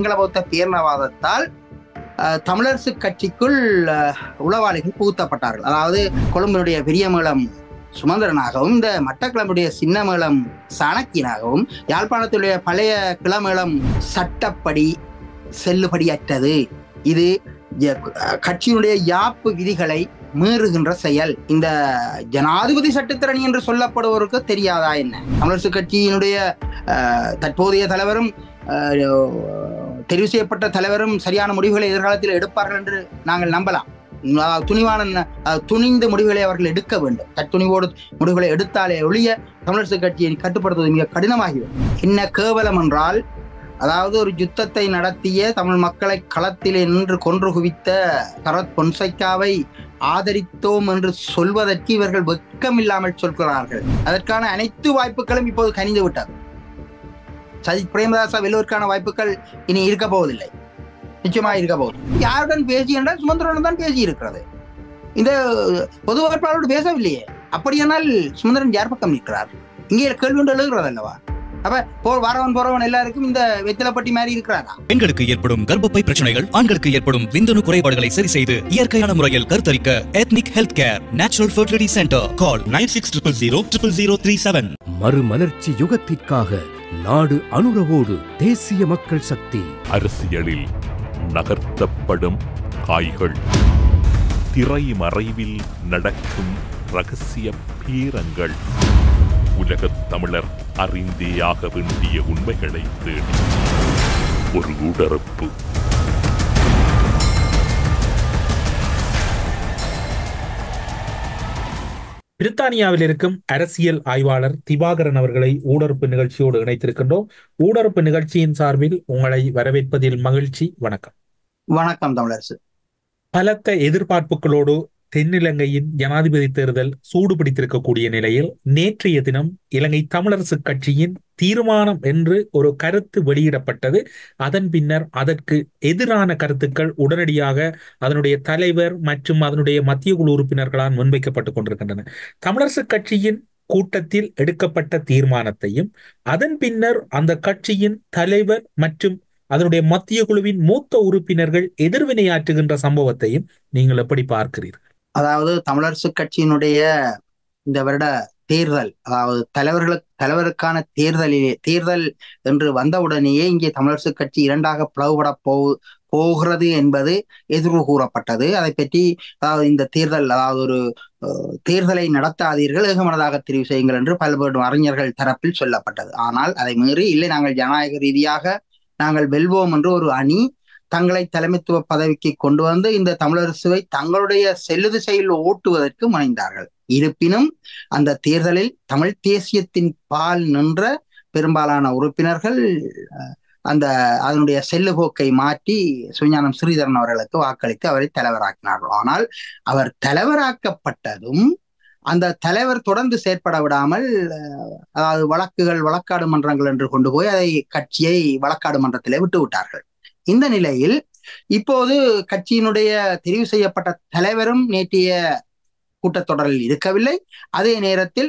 சிங்கள பௌத்த பேரினவாதத்தால் அஹ், தமிழரசு கட்சிக்குள் அஹ், உளவாளிகள் புகுத்தப்பட்டார்கள் அதாவது கொழும்பினுடைய பெரிய மேளம் சுமந்திரனாகவும் இந்த மட்டக்கிழமுடைய சின்ன மேளம் சாணக்கியனாகவும் யாழ்ப்பாணத்துடைய பழைய கிளமேளம் சட்டப்படி செல்லுபடியற்றது இது ய- கட்சியினுடைய யாப்பு விதிகளை மீறுகின்ற செயல் இந்த ஜனாதிபதி சட்டத்திரணி என்று சொல்லப்படுவோருக்கு தெரியாதா என்ன தமிழரசு கட்சியினுடைய அஹ், தற்போதைய தலைவரும் அஹ், தெரிவு செய்யப்பட்ட தலைவரும் சரியான முடிவுகளை எதிர்காலத்தில் எடுப்பார்கள் என்று நாங்கள் நம்பலாம் அஹ், துணிவான அஹ், துணிந்த முடிவுகளை அவர்கள் எடுக்க வேண்டும் தற்துணிவோடு முடிவுகளை எடுத்தாலே ஒழிய தமிழரசு கட்சியை கட்டுப்படுத்துவது மிக கடினமாகிவிடும் என்ன கேவலம் என்றால் அதாவது ஒரு யுத்தத்தை நடத்திய தமிழ் மக்களை களத்திலே நின்று கொன்று குவித்த சரத் பொன்சைக்காவை ஆதரித்தோம் என்று சொல்வதற்கு இவர்கள் வெட்கமில்லாமல் சொல்கிறார்கள் அதற்கான அனைத்து வாய்ப்புகளும் இப்போது கனிந்து விட்டது சஜித் பிரேமதாசா வெல்லுவதற்கான வாய்ப்புகள் இனி இருக்க போவதில்லை நிச்சயமாக இருக்க போகுது யாருடன் பேசி என்றால் சுமந்திரனுடன் தான் பேசி இருக்கிறது இந்த பொது வேட்பாளரோடு பேசவில்லையே அப்படியானால் சுமந்திரன் யார் பக்கம் நிற்கிறார் இங்கே கேள்வி ஒன்று எழுதுகிறது அல்லவா அப்ப போ வரவன் போறவன் எல்லாருக்கும் இந்த வெத்திலப்பட்டி மாதிரி இருக்கிறாரா பெண்களுக்கு ஏற்படும் கர்ப்பப்பை பிரச்சனைகள் ஆண்களுக்கு ஏற்படும் விந்தணு குறைபாடுகளை சரி செய்து இயற்கையான முறையில் கருத்தரிக்க ethnic health care natural fertility centre call nine six triple zero triple zero three seven மறுமலர்ச்சி யுகத்திற்காக நாடு அனுரவோடு தேசிய மக்கள் சக்தி அரசியலில் நகர்த்தப்படும் காய்கள் திரைமறைவில் நடக்கும் ரகசிய பீரங்கள் உலகத் தமிழர் அறிந்தேயாக வேண்டிய உண்மைகளை தேடி ஒரு உடறுப்பு பிரித்தானியாவில் இருக்கும் அரசியல் ஆய்வாளர் திவாகரன் அவர்களை ஊடறுப்பு நிகழ்ச்சியோடு இணைத்திருக்கின்றோம் ஊடறுப்பு நிகழ்ச்சியின் சார்பில் உங்களை வரவேற்பதில் மகிழ்ச்சி வணக்கம் வணக்கம் தமிழரசு பலத்த எதிர்பார்ப்புகளோடு தென்னிலங்கையின் ஜனாதிபதி தேர்தல் சூடு பிடித்திருக்கக்கூடிய நிலையில் நேற்றைய தினம் இலங்கை தமிழரசு கட்சியின் தீர்மானம் என்று ஒரு கருத்து வெளியிடப்பட்டது அதன் பின்னர் அதற்கு எதிரான கருத்துக்கள் உடனடியாக அதனுடைய தலைவர் மற்றும் அதனுடைய மத்திய குழு உறுப்பினர்களால் முன்வைக்கப்பட்டுக் கொண்டிருக்கின்றன தமிழரசு கட்சியின் கூட்டத்தில் எடுக்கப்பட்ட தீர்மானத்தையும் அதன் பின்னர் அந்த கட்சியின் தலைவர் மற்றும் அதனுடைய மத்திய குழுவின் மூத்த உறுப்பினர்கள் எதிர்வினையாற்றுகின்ற சம்பவத்தையும் நீங்கள் எப்படி பார்க்கிறீர்கள் அதாவது தமிழரசு கட்சியினுடைய இந்த வருட தேர்தல் அதாவது தலைவர்களுக்கு தலைவருக்கான தேர்தலிலே தேர்தல் என்று வந்தவுடனேயே இங்கே தமிழரசு கட்சி இரண்டாக பிளவுபட போ போகிறது என்பது எதிர்வு கூறப்பட்டது அதை பற்றி அதாவது இந்த தேர்தல் அதாவது ஒரு அஹ், தேர்தலை நடத்தாதீர்கள் ஏகமனதாக தெரிவு செய்யுங்கள் என்று பல்வேறு அறிஞர்கள் தரப்பில் சொல்லப்பட்டது ஆனால் அதை மீறி இல்லை நாங்கள் ஜனநாயக ரீதியாக நாங்கள் வெல்வோம் என்று ஒரு அணி தங்களை தலைமைத்துவ பதவிக்கு கொண்டு வந்து இந்த தமிழரசுவை தங்களுடைய செல்லுது செயல் ஓட்டுவதற்கு முனைந்தார்கள் இருப்பினும் அந்த தேர்தலில் தமிழ் தேசியத்தின் பால் நின்ற பெரும்பாலான உறுப்பினர்கள் அஹ், அந்த அதனுடைய செல்லுபோக்கை மாற்றி சுஞானம் ஸ்ரீதரன் அவர்களுக்கு வாக்களித்து அவரை தலைவராக்கினார்கள் ஆனால் அவர் தலைவராக்கப்பட்டதும் அந்த தலைவர் தொடர்ந்து செயற்பட விடாமல் அஹ், அதாவது வழக்குகள் வழக்காடு மன்றங்கள் என்று கொண்டு போய் அதை கட்சியை வழக்காடு மன்றத்திலே விட்டு விட்டார்கள் இந்த நிலையில் இப்போது கட்சியினுடைய தெரிவு செய்யப்பட்ட தலைவரும் நேற்றைய கூட்டத்தொடரில் இருக்கவில்லை அதே நேரத்தில்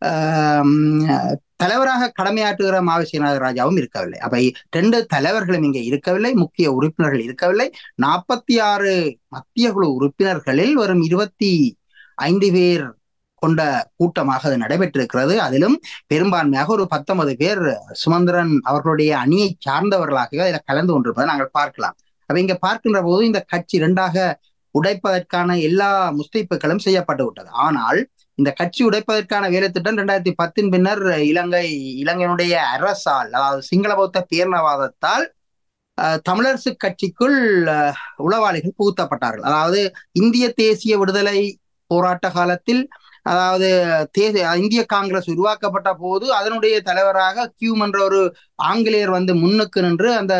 ஆம், தலைவராக கடமையாற்றுகிற மாவசி நாகராஜாவும் இருக்கவில்லை அப்ப ரெண்டு தலைவர்களும் இங்கே இருக்கவில்லை முக்கிய உறுப்பினர்கள் இருக்கவில்லை நாற்பத்தி ஆறு மத்திய குழு உறுப்பினர்களில் வரும் இருபத்தி ஐந்து பேர் கொண்ட கூட்டமாக அது நடைபெற்றிருக்கிறது அதிலும் பெரும்பான்மையாக ஒரு பத்தொன்பது பேர் சுமந்திரன் அவர்களுடைய அணியை சார்ந்தவர்களாக அதில் கலந்து கொண்டிருப்பதை நாங்கள் பார்க்கலாம் அப்ப இங்க பார்க்கின்ற போது இந்த கட்சி இரண்டாக உடைப்பதற்கான எல்லா முஸ்தீப்புகளும் செய்யப்பட்டு விட்டது ஆனால் இந்த கட்சி உடைப்பதற்கான வேலை திட்டம் ரெண்டாயிரத்தி பத்தின் பின்னர் இலங்கை இலங்கையினுடைய அரசால் அதாவது சிங்கள பௌத்த பேரினவாதத்தால் அஹ், தமிழரசு கட்சிக்குள் அஹ், உளவாளிகள் புகுத்தப்பட்டார்கள் அதாவது இந்திய தேசிய விடுதலை போராட்ட காலத்தில் அதாவது தே இந்திய காங்கிரஸ் உருவாக்கப்பட்ட போது அதனுடைய தலைவராக கியூம் என்ற ஒரு ஆங்கிலேயர் வந்து முன்னுக்கு நின்று அந்த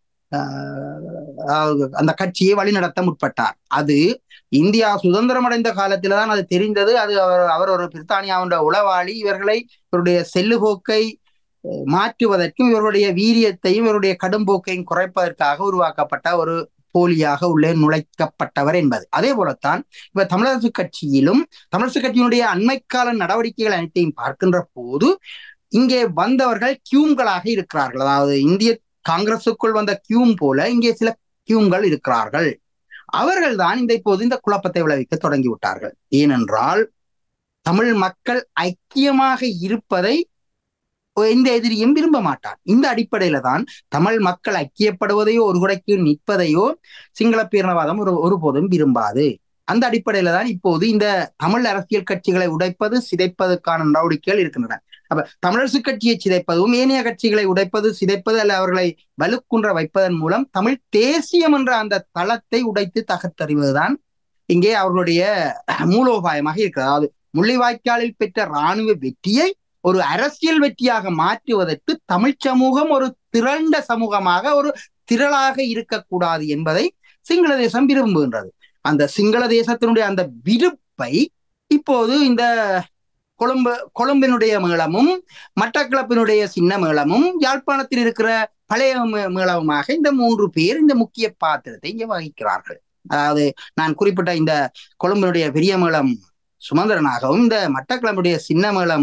ஆஹ், அதாவது அந்த கட்சியை வழிநடத்த முற்பட்டார் அது இந்தியா சுதந்திரம் அடைந்த காலத்தில தான் அது தெரிந்தது அது அவர் அவர் ஒரு பிரித்தானியாவுடைய உளவாளி இவர்களை இவருடைய செல்லுபோக்கை அஹ், மாற்றுவதற்கும் இவருடைய வீரியத்தையும் இவருடைய கடும்போக்கையும் குறைப்பதற்காக உருவாக்கப்பட்ட ஒரு போலியாக உள்ளே நுழைக்கப்பட்டவர் என்பது அதே போலத்தான் இப்ப தமிழரசு கட்சியிலும் தமிழரசு கட்சியினுடைய அண்மைக்கால நடவடிக்கைகள் அனைத்தையும் பார்க்கின்ற போது இங்கே வந்தவர்கள் கியூம்களாக இருக்கிறார்கள் அதாவது இந்திய காங்கிரசுக்குள் வந்த கியூம் போல இங்கே சில கியூம்கள் இருக்கிறார்கள் அவர்கள் தான் இந்த இப்போது இந்த குழப்பத்தை விளைவிக்க தொடங்கி விட்டார்கள் ஏனென்றால் தமிழ் மக்கள் ஐக்கியமாக இருப்பதை எந்த எதிரியும் விரும்ப மாட்டான் இந்த அடிப்படையில தான் தமிழ் மக்கள் ஐக்கியப்படுவதையோ ஒரு குடைக்கு நிற்பதையோ சிங்கள பேரணவாதம் ஒரு ஒருபோதும் விரும்பாது அந்த அடிப்படையில தான் இப்போது இந்த தமிழ் அரசியல் கட்சிகளை உடைப்பது சிதைப்பதற்கான நடவடிக்கைகள் இருக்கின்றன அப்ப தமிழரசு கட்சியை சிதைப்பதும் ஏனைய கட்சிகளை உடைப்பது சிதைப்பது அல்ல அவர்களை வலுக்குன்ற வைப்பதன் மூலம் தமிழ் தேசியம் என்ற அந்த தளத்தை உடைத்து தகர்த்தறிவதுதான் இங்கே அவர்களுடைய மூலோபாயமாக இருக்கிறது அதாவது முள்ளிவாய்க்காலில் பெற்ற இராணுவ வெற்றியை ஒரு அரசியல் வெற்றியாக மாற்றுவதற்கு தமிழ் சமூகம் ஒரு திரண்ட சமூகமாக ஒரு திரளாக இருக்கக்கூடாது என்பதை சிங்கள தேசம் விரும்புகின்றது அந்த சிங்கள தேசத்தினுடைய அந்த விருப்பை இப்போது இந்த கொழும்பு கொழும்பினுடைய மேளமும் மட்டக்களப்பினுடைய சின்ன மேளமும் யாழ்ப்பாணத்தில் இருக்கிற பழைய மேளவுமாக இந்த மூன்று பேர் இந்த முக்கிய பாத்திரத்தை இங்கே வகிக்கிறார்கள் அதாவது நான் குறிப்பிட்ட இந்த கொழும்பினுடைய பெரிய மேளம் சுமந்திரனாகவும் இந்த மட்டக்களம்புடைய சின்ன மேளம்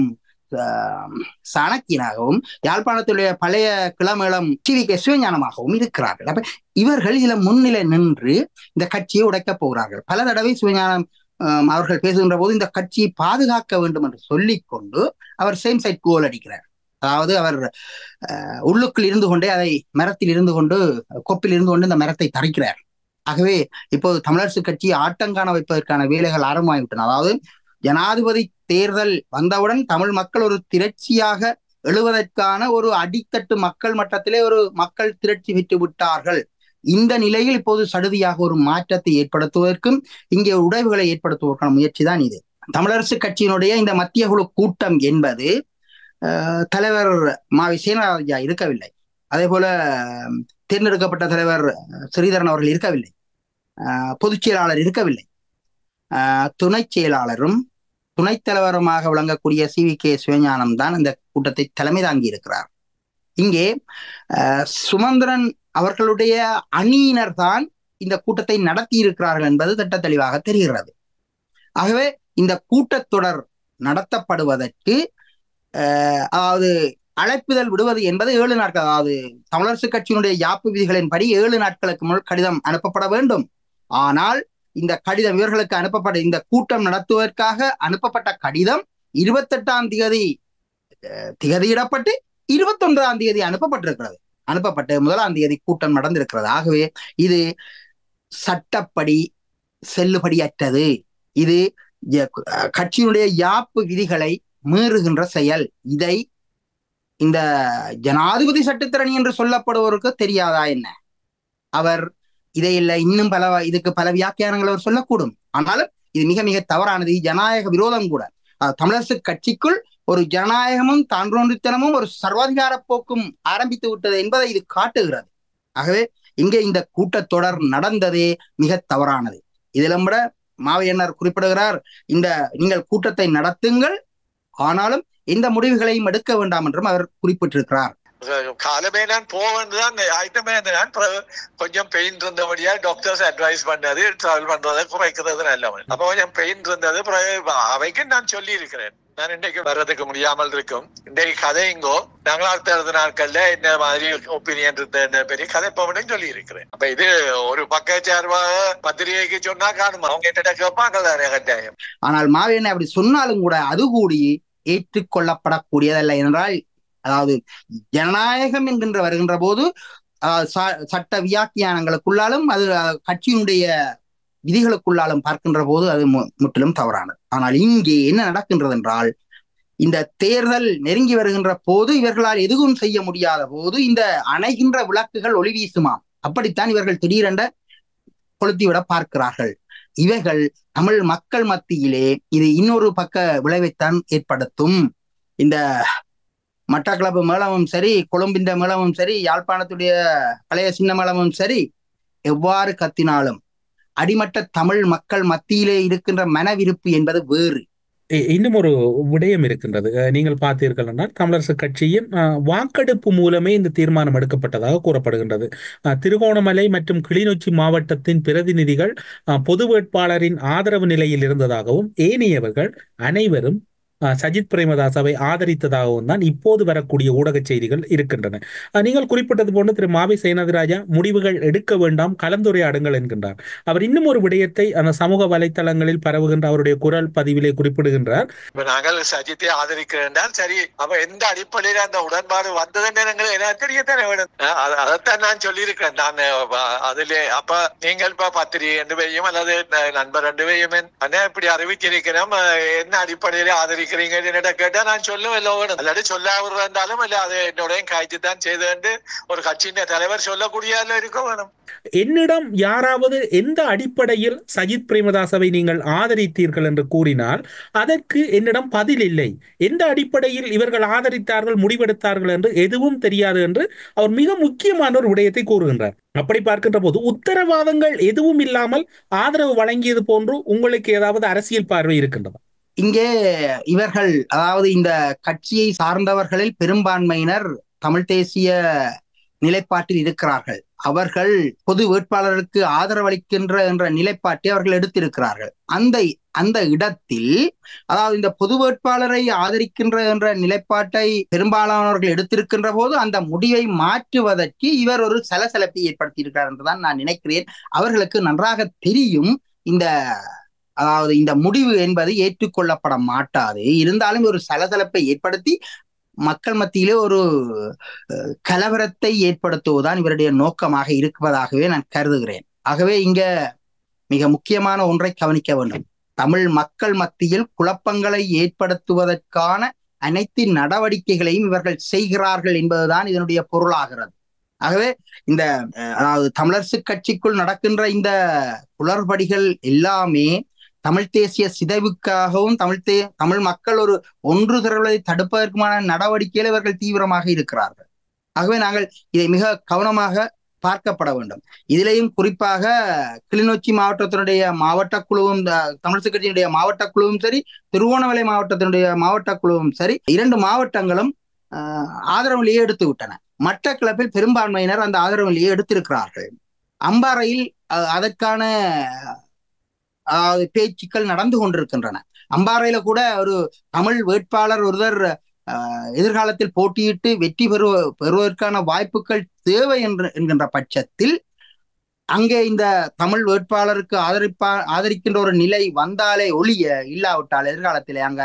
சாணக்கியனாகவும் யாழ்ப்பாணத்துடைய பழைய கிளமேளம் டி வி கே சிவஞானமாகவும் இருக்கிறார்கள் அப்ப இவர்கள் இதுல முன்னிலை நின்று இந்த கட்சியை உடைக்கப் போகிறார்கள் பல தடவை சிவஞானம் அவர்கள் பேசுகின்ற போது இந்த கட்சியை பாதுகாக்க வேண்டும் என்று சொல்லிக்கொண்டு அவர் சேம் சைட் கோல் அடிக்கிறார் அதாவது அவர் உள்ளுக்குள் இருந்து கொண்டே அதை மரத்தில் இருந்து கொண்டு கொப்பில் இருந்து கொண்டு இந்த மரத்தை தரைக்கிறார் ஆகவே இப்போது தமிழரசு கட்சி ஆட்டங்காண வைப்பதற்கான வேலைகள் ஆரம்பமாகிவிட்டன அதாவது ஜனாதிபதி தேர்தல் வந்தவுடன் தமிழ் மக்கள் ஒரு திரட்சியாக எழுவதற்கான ஒரு அடித்தட்டு மக்கள் மட்டத்திலே ஒரு மக்கள் திரட்சி பெற்று விட்டார்கள் இந்த நிலையில் இப்போது சடுதியாக ஒரு மாற்றத்தை ஏற்படுத்துவதற்கும் இங்கே உடைவுகளை ஏற்படுத்துவதற்கான முயற்சி தான் இது தமிழரசு கட்சியினுடைய இந்த மத்திய குழு கூட்டம் என்பது தலைவர் மாவி சேனராஜா இருக்கவில்லை அதே போல தேர்ந்தெடுக்கப்பட்ட தலைவர் ஸ்ரீதரன் அவர்கள் இருக்கவில்லை பொதுச் செயலாளர் இருக்கவில்லை துணை செயலாளரும் துணைத் தலைவருமாக விளங்கக்கூடிய சி வி கே சிவஞானம் தான் இந்த கூட்டத்தை தலைமை தாங்கி இருக்கிறார் இங்கே சுமந்திரன் அவர்களுடைய அணியினர் தான் இந்த கூட்டத்தை நடத்தி இருக்கிறார்கள் என்பது திட்ட தெளிவாக தெரிகிறது ஆகவே இந்த கூட்டத்தொடர் நடத்தப்படுவதற்கு அதாவது அழைப்புதல் விடுவது என்பது ஏழு நாட்கள் அதாவது தமிழரசு கட்சியினுடைய யாப்பு விதிகளின்படி ஏழு நாட்களுக்கு முன் கடிதம் அனுப்பப்பட வேண்டும் ஆனால் இந்த கடிதம் இவர்களுக்கு அனுப்பப்பட்ட இந்த கூட்டம் நடத்துவதற்காக அனுப்பப்பட்ட கடிதம் இருபத்தெட்டாம் தேதி திகதியிடப்பட்டு இருபத்தி ஒன்பதாம் தேதி அனுப்பப்பட்டிருக்கிறது அனுப்பப்பட்டு முதலாம் தேதி கூட்டம் நடந்திருக்கிறது ஆகவே இது சட்டப்படி செல்லுபடியற்றது இது கட்சியினுடைய யாப்பு விதிகளை மீறுகின்ற செயல் இதை இந்த ஜனாதிபதி சட்டத்திரணி என்று சொல்லப்படுவோருக்கு தெரியாதா என்ன அவர் இதை இல்லை இன்னும் பல இதுக்கு பல வியாக்கியானங்கள் அவர் சொல்லக்கூடும் ஆனாலும் இது மிக மிக தவறானது ஜனநாயக விரோதம் கூட தமிழரசு கட்சிக்குள் ஒரு ஜனநாயகமும் தான்றோன்றித்தனமும் ஒரு சர்வாதிகார போக்கும் ஆரம்பித்து விட்டது என்பதை இது காட்டுகிறது ஆகவே இங்கே இந்த கூட்டத்தொடர் நடந்ததே மிக தவறானது இதிலும் விட மாவையன்னர் குறிப்பிடுகிறார் இந்த நீங்கள் கூட்டத்தை நடத்துங்கள் ஆனாலும் எந்த முடிவுகளையும் எடுக்க வேண்டாம் என்றும் அவர் குறிப்பிட்டிருக்கிறார் காலமே நான் போவேன்தான் ஐட்டமே நான் கொஞ்சம் பெயின் இருந்தபடியா டாக்டர்ஸ் அட்வைஸ் பண்ணது டிராவல் பண்றதை குறைக்கிறது நல்லவன் அப்ப கொஞ்சம் பெயின் இருந்தது அவைக்கு நான் சொல்லி இருக்கிறேன் நான் இன்றைக்கு வர்றதுக்கு முடியாமல் இருக்கும் இன்றைக்கு கதைங்கோ நாங்கள் அடுத்த நாட்கள்ல என்ன மாதிரி ஒப்பீனியன் இருந்த பெரிய கதை போவனும் சொல்லி இருக்கிறேன் அப்ப இது ஒரு பக்க சேர்வாக பத்திரிகைக்கு சொன்னா காணுமா அவங்க கிட்ட கேட்பாங்க தானே கட்டாயம் ஆனால் மாவேனை அப்படி சொன்னாலும் கூட அது கூடி ஏற்றுக்கொள்ளப்படக்கூடியதல்ல என்றால் அதாவது ஜனநாயகம் என்கின்ற வருகின்ற போது சட்ட வியாக்கியானங்களுக்குள்ளாலும் அது கட்சியினுடைய விதிகளுக்குள்ளாலும் பார்க்கின்ற போது அது முற்றிலும் தவறானது ஆனால் இங்கே என்ன நடக்கின்றது என்றால் இந்த தேர்தல் நெருங்கி வருகின்ற போது இவர்களால் எதுவும் செய்ய முடியாத போது இந்த அணைகின்ற விளக்குகள் ஒளி வீசுமாம் அப்படித்தான் இவர்கள் திடீரென்ற கொளுத்திவிட பார்க்கிறார்கள் இவைகள் தமிழ் மக்கள் மத்தியிலே இது இன்னொரு பக்க விளைவைத்தான் ஏற்படுத்தும் இந்த மட்டக்களப்பு மேளமும் சரி கொழும்பின்ற மேளமும் சரி யாழ்ப்பாணத்துடைய பழைய சின்ன மேளமும் சரி எவ்வாறு கத்தினாலும் அடிமட்ட தமிழ் மக்கள் மத்தியிலே இருக்கின்ற மனவிருப்பு என்பது வேறு இன்னும் ஒரு விடயம் இருக்கின்றது நீங்கள் பார்த்தீர்கள் என்றால் தமிழரசு கட்சியின் வாக்கெடுப்பு மூலமே இந்த தீர்மானம் எடுக்கப்பட்டதாக கூறப்படுகின்றது திருகோணமலை மற்றும் கிளிநொச்சி மாவட்டத்தின் பிரதிநிதிகள் பொது வேட்பாளரின் ஆதரவு நிலையில் இருந்ததாகவும் ஏனையவர்கள் அனைவரும் அஹ், சஜித் பிரேமதாசவை ஆதரித்ததாகவும் தான் இப்போது வரக்கூடிய ஊடக செய்திகள் இருக்கின்றன அஹ், நீங்கள் குறிப்பிட்டது போன்று திரு மாவி சேனதிராஜா முடிவுகள் எடுக்க வேண்டாம் கலந்துரையாடுங்கள் என்கின்றார் அவர் இன்னும் ஒரு விடயத்தை அந்த சமூக வலைத்தளங்களில் பரவுகின்ற அவருடைய குரல் பதிவிலே குறிப்பிடுகின்றார் இப்ப நாங்கள் சஜித்தை ஆதரிக்கிறேன் சரி அப்ப எந்த அடிப்படையில அந்த உடன்பாடு வந்ததுன்னு எனக்கு எனக்கு தெரியத்தானே வேணும் அஹ் அத- அதைத்தான் நான் சொல்லியிருக்கேன் நான் அஹ், அதிலே அப்ப நீங்கள் இப்ப பத்திரிகை ரெண்டு பேரையும் அல்லது ந- நண்பர் ரெண்டு பேரையும் அண்ணா இப்படி அறிவிச்சிருக்கிறோம் அஹ், என்ன அடிப்படையில ஆதரிக்கிறீங்கன்னு என்னிட்ட கேட்டா நான் சொல்லுவேன் இல்லை வேணும் அல்லாட்டி சொல்லாமல் இருந்தாலும் இல்ல அது என்னுடைய காய்ச்சி தான் செய்தேன் ஒரு கட்சியின் தலைவர் சொல்லக்கூடிய இருக்க வேணும் என்னிடம் யாராவது எந்த அடிப்படையில் சஜித் பிரேமதாசவை நீங்கள் ஆதரித்தீர்கள் என்று கூறினால் அதற்கு என்னிடம் பதில் இல்லை எந்த அடிப்படையில் இவர்கள் ஆதரித்தார்கள் முடிவெடுத்தார்கள் என்று எதுவும் தெரியாது என்று அவர் மிக முக்கியமான ஒரு விடயத்தை கூறுகின்றார் அப்படி பார்க்கின்ற போது உத்தரவாதங்கள் எதுவும் இல்லாமல் ஆதரவு வழங்கியது போன்று உங்களுக்கு ஏதாவது அரசியல் பார்வை இருக்கின்றதா இங்கே இவர்கள் அதாவது இந்த கட்சியை சார்ந்தவர்களில் பெரும்பான்மையினர் தமிழ் தேசிய நிலைப்பாட்டில் இருக்கிறார்கள் அவர்கள் பொது வேட்பாளருக்கு ஆதரவளிக்கின்ற என்ற நிலைப்பாட்டை அவர்கள் எடுத்திருக்கிறார்கள் அந்த அந்த இடத்தில் அதாவது இந்த பொது வேட்பாளரை ஆதரிக்கின்ற என்ற நிலைப்பாட்டை பெரும்பாலானவர்கள் எடுத்திருக்கின்ற போது அந்த முடிவை மாற்றுவதற்கு இவர் ஒரு சலசலப்பை ஏற்படுத்தியிருக்கிறார் என்றுதான் நான் நினைக்கிறேன் அவர்களுக்கு நன்றாக தெரியும் இந்த அதாவது இந்த முடிவு என்பது ஏற்றுக்கொள்ளப்பட மாட்டாது இருந்தாலும் ஒரு சலசலப்பை ஏற்படுத்தி மக்கள் மத்தியிலே ஒரு அஹ், கலவரத்தை ஏற்படுத்துவதுதான் இவருடைய நோக்கமாக இருப்பதாகவே நான் கருதுகிறேன் ஆகவே இங்க மிக முக்கியமான ஒன்றை கவனிக்க வேண்டும் தமிழ் மக்கள் மத்தியில் குழப்பங்களை ஏற்படுத்துவதற்கான அனைத்து நடவடிக்கைகளையும் இவர்கள் செய்கிறார்கள் என்பதுதான் இதனுடைய பொருளாகிறது ஆகவே இந்த அஹ், அதாவது தமிழரசு கட்சிக்குள் நடக்கின்ற இந்த குளறுபடிகள் எல்லாமே தமிழ் தேசிய சிதைவுக்காகவும் தமிழ் தே தமிழ் மக்கள் ஒரு ஒன்று திரள்வதை தடுப்பதற்குமான நடவடிக்கையில் இவர்கள் தீவிரமாக இருக்கிறார்கள் ஆகவே நாங்கள் இதை மிக கவனமாக பார்க்கப்பட வேண்டும் இதிலேயும் குறிப்பாக கிளிநொச்சி மாவட்டத்தினுடைய மாவட்ட குழுவும் த- தமிழரசு கட்சியினுடைய மாவட்ட குழுவும் சரி திருவோணமலை மாவட்டத்தினுடைய மாவட்ட குழுவும் சரி இரண்டு மாவட்டங்களும் ஆஹ், ஆதரவிலேயே எடுத்து விட்டன மட்டக்களப்பில் பெரும்பான்மையினர் அந்த ஆதரவிலேயே எடுத்திருக்கிறார்கள் அம்பாறையில் அஹ், அதற்கான அதாவது பேச்சுக்கள் நடந்து கொண்டிருக்கின்றன அம்பாறையில கூட ஒரு தமிழ் வேட்பாளர் ஒருவர் ஆஹ், எதிர்காலத்தில் போட்டியிட்டு வெற்றி பெறுவ பெறுவதற்கான வாய்ப்புகள் தேவை என்று என்கின்ற பட்சத்தில் அங்கே இந்த தமிழ் வேட்பாளருக்கு ஆதரிப்பா ஆதரிக்கின்ற ஒரு நிலை வந்தாலே ஒழிய இல்லாவிட்டால் எதிர்காலத்திலே அங்க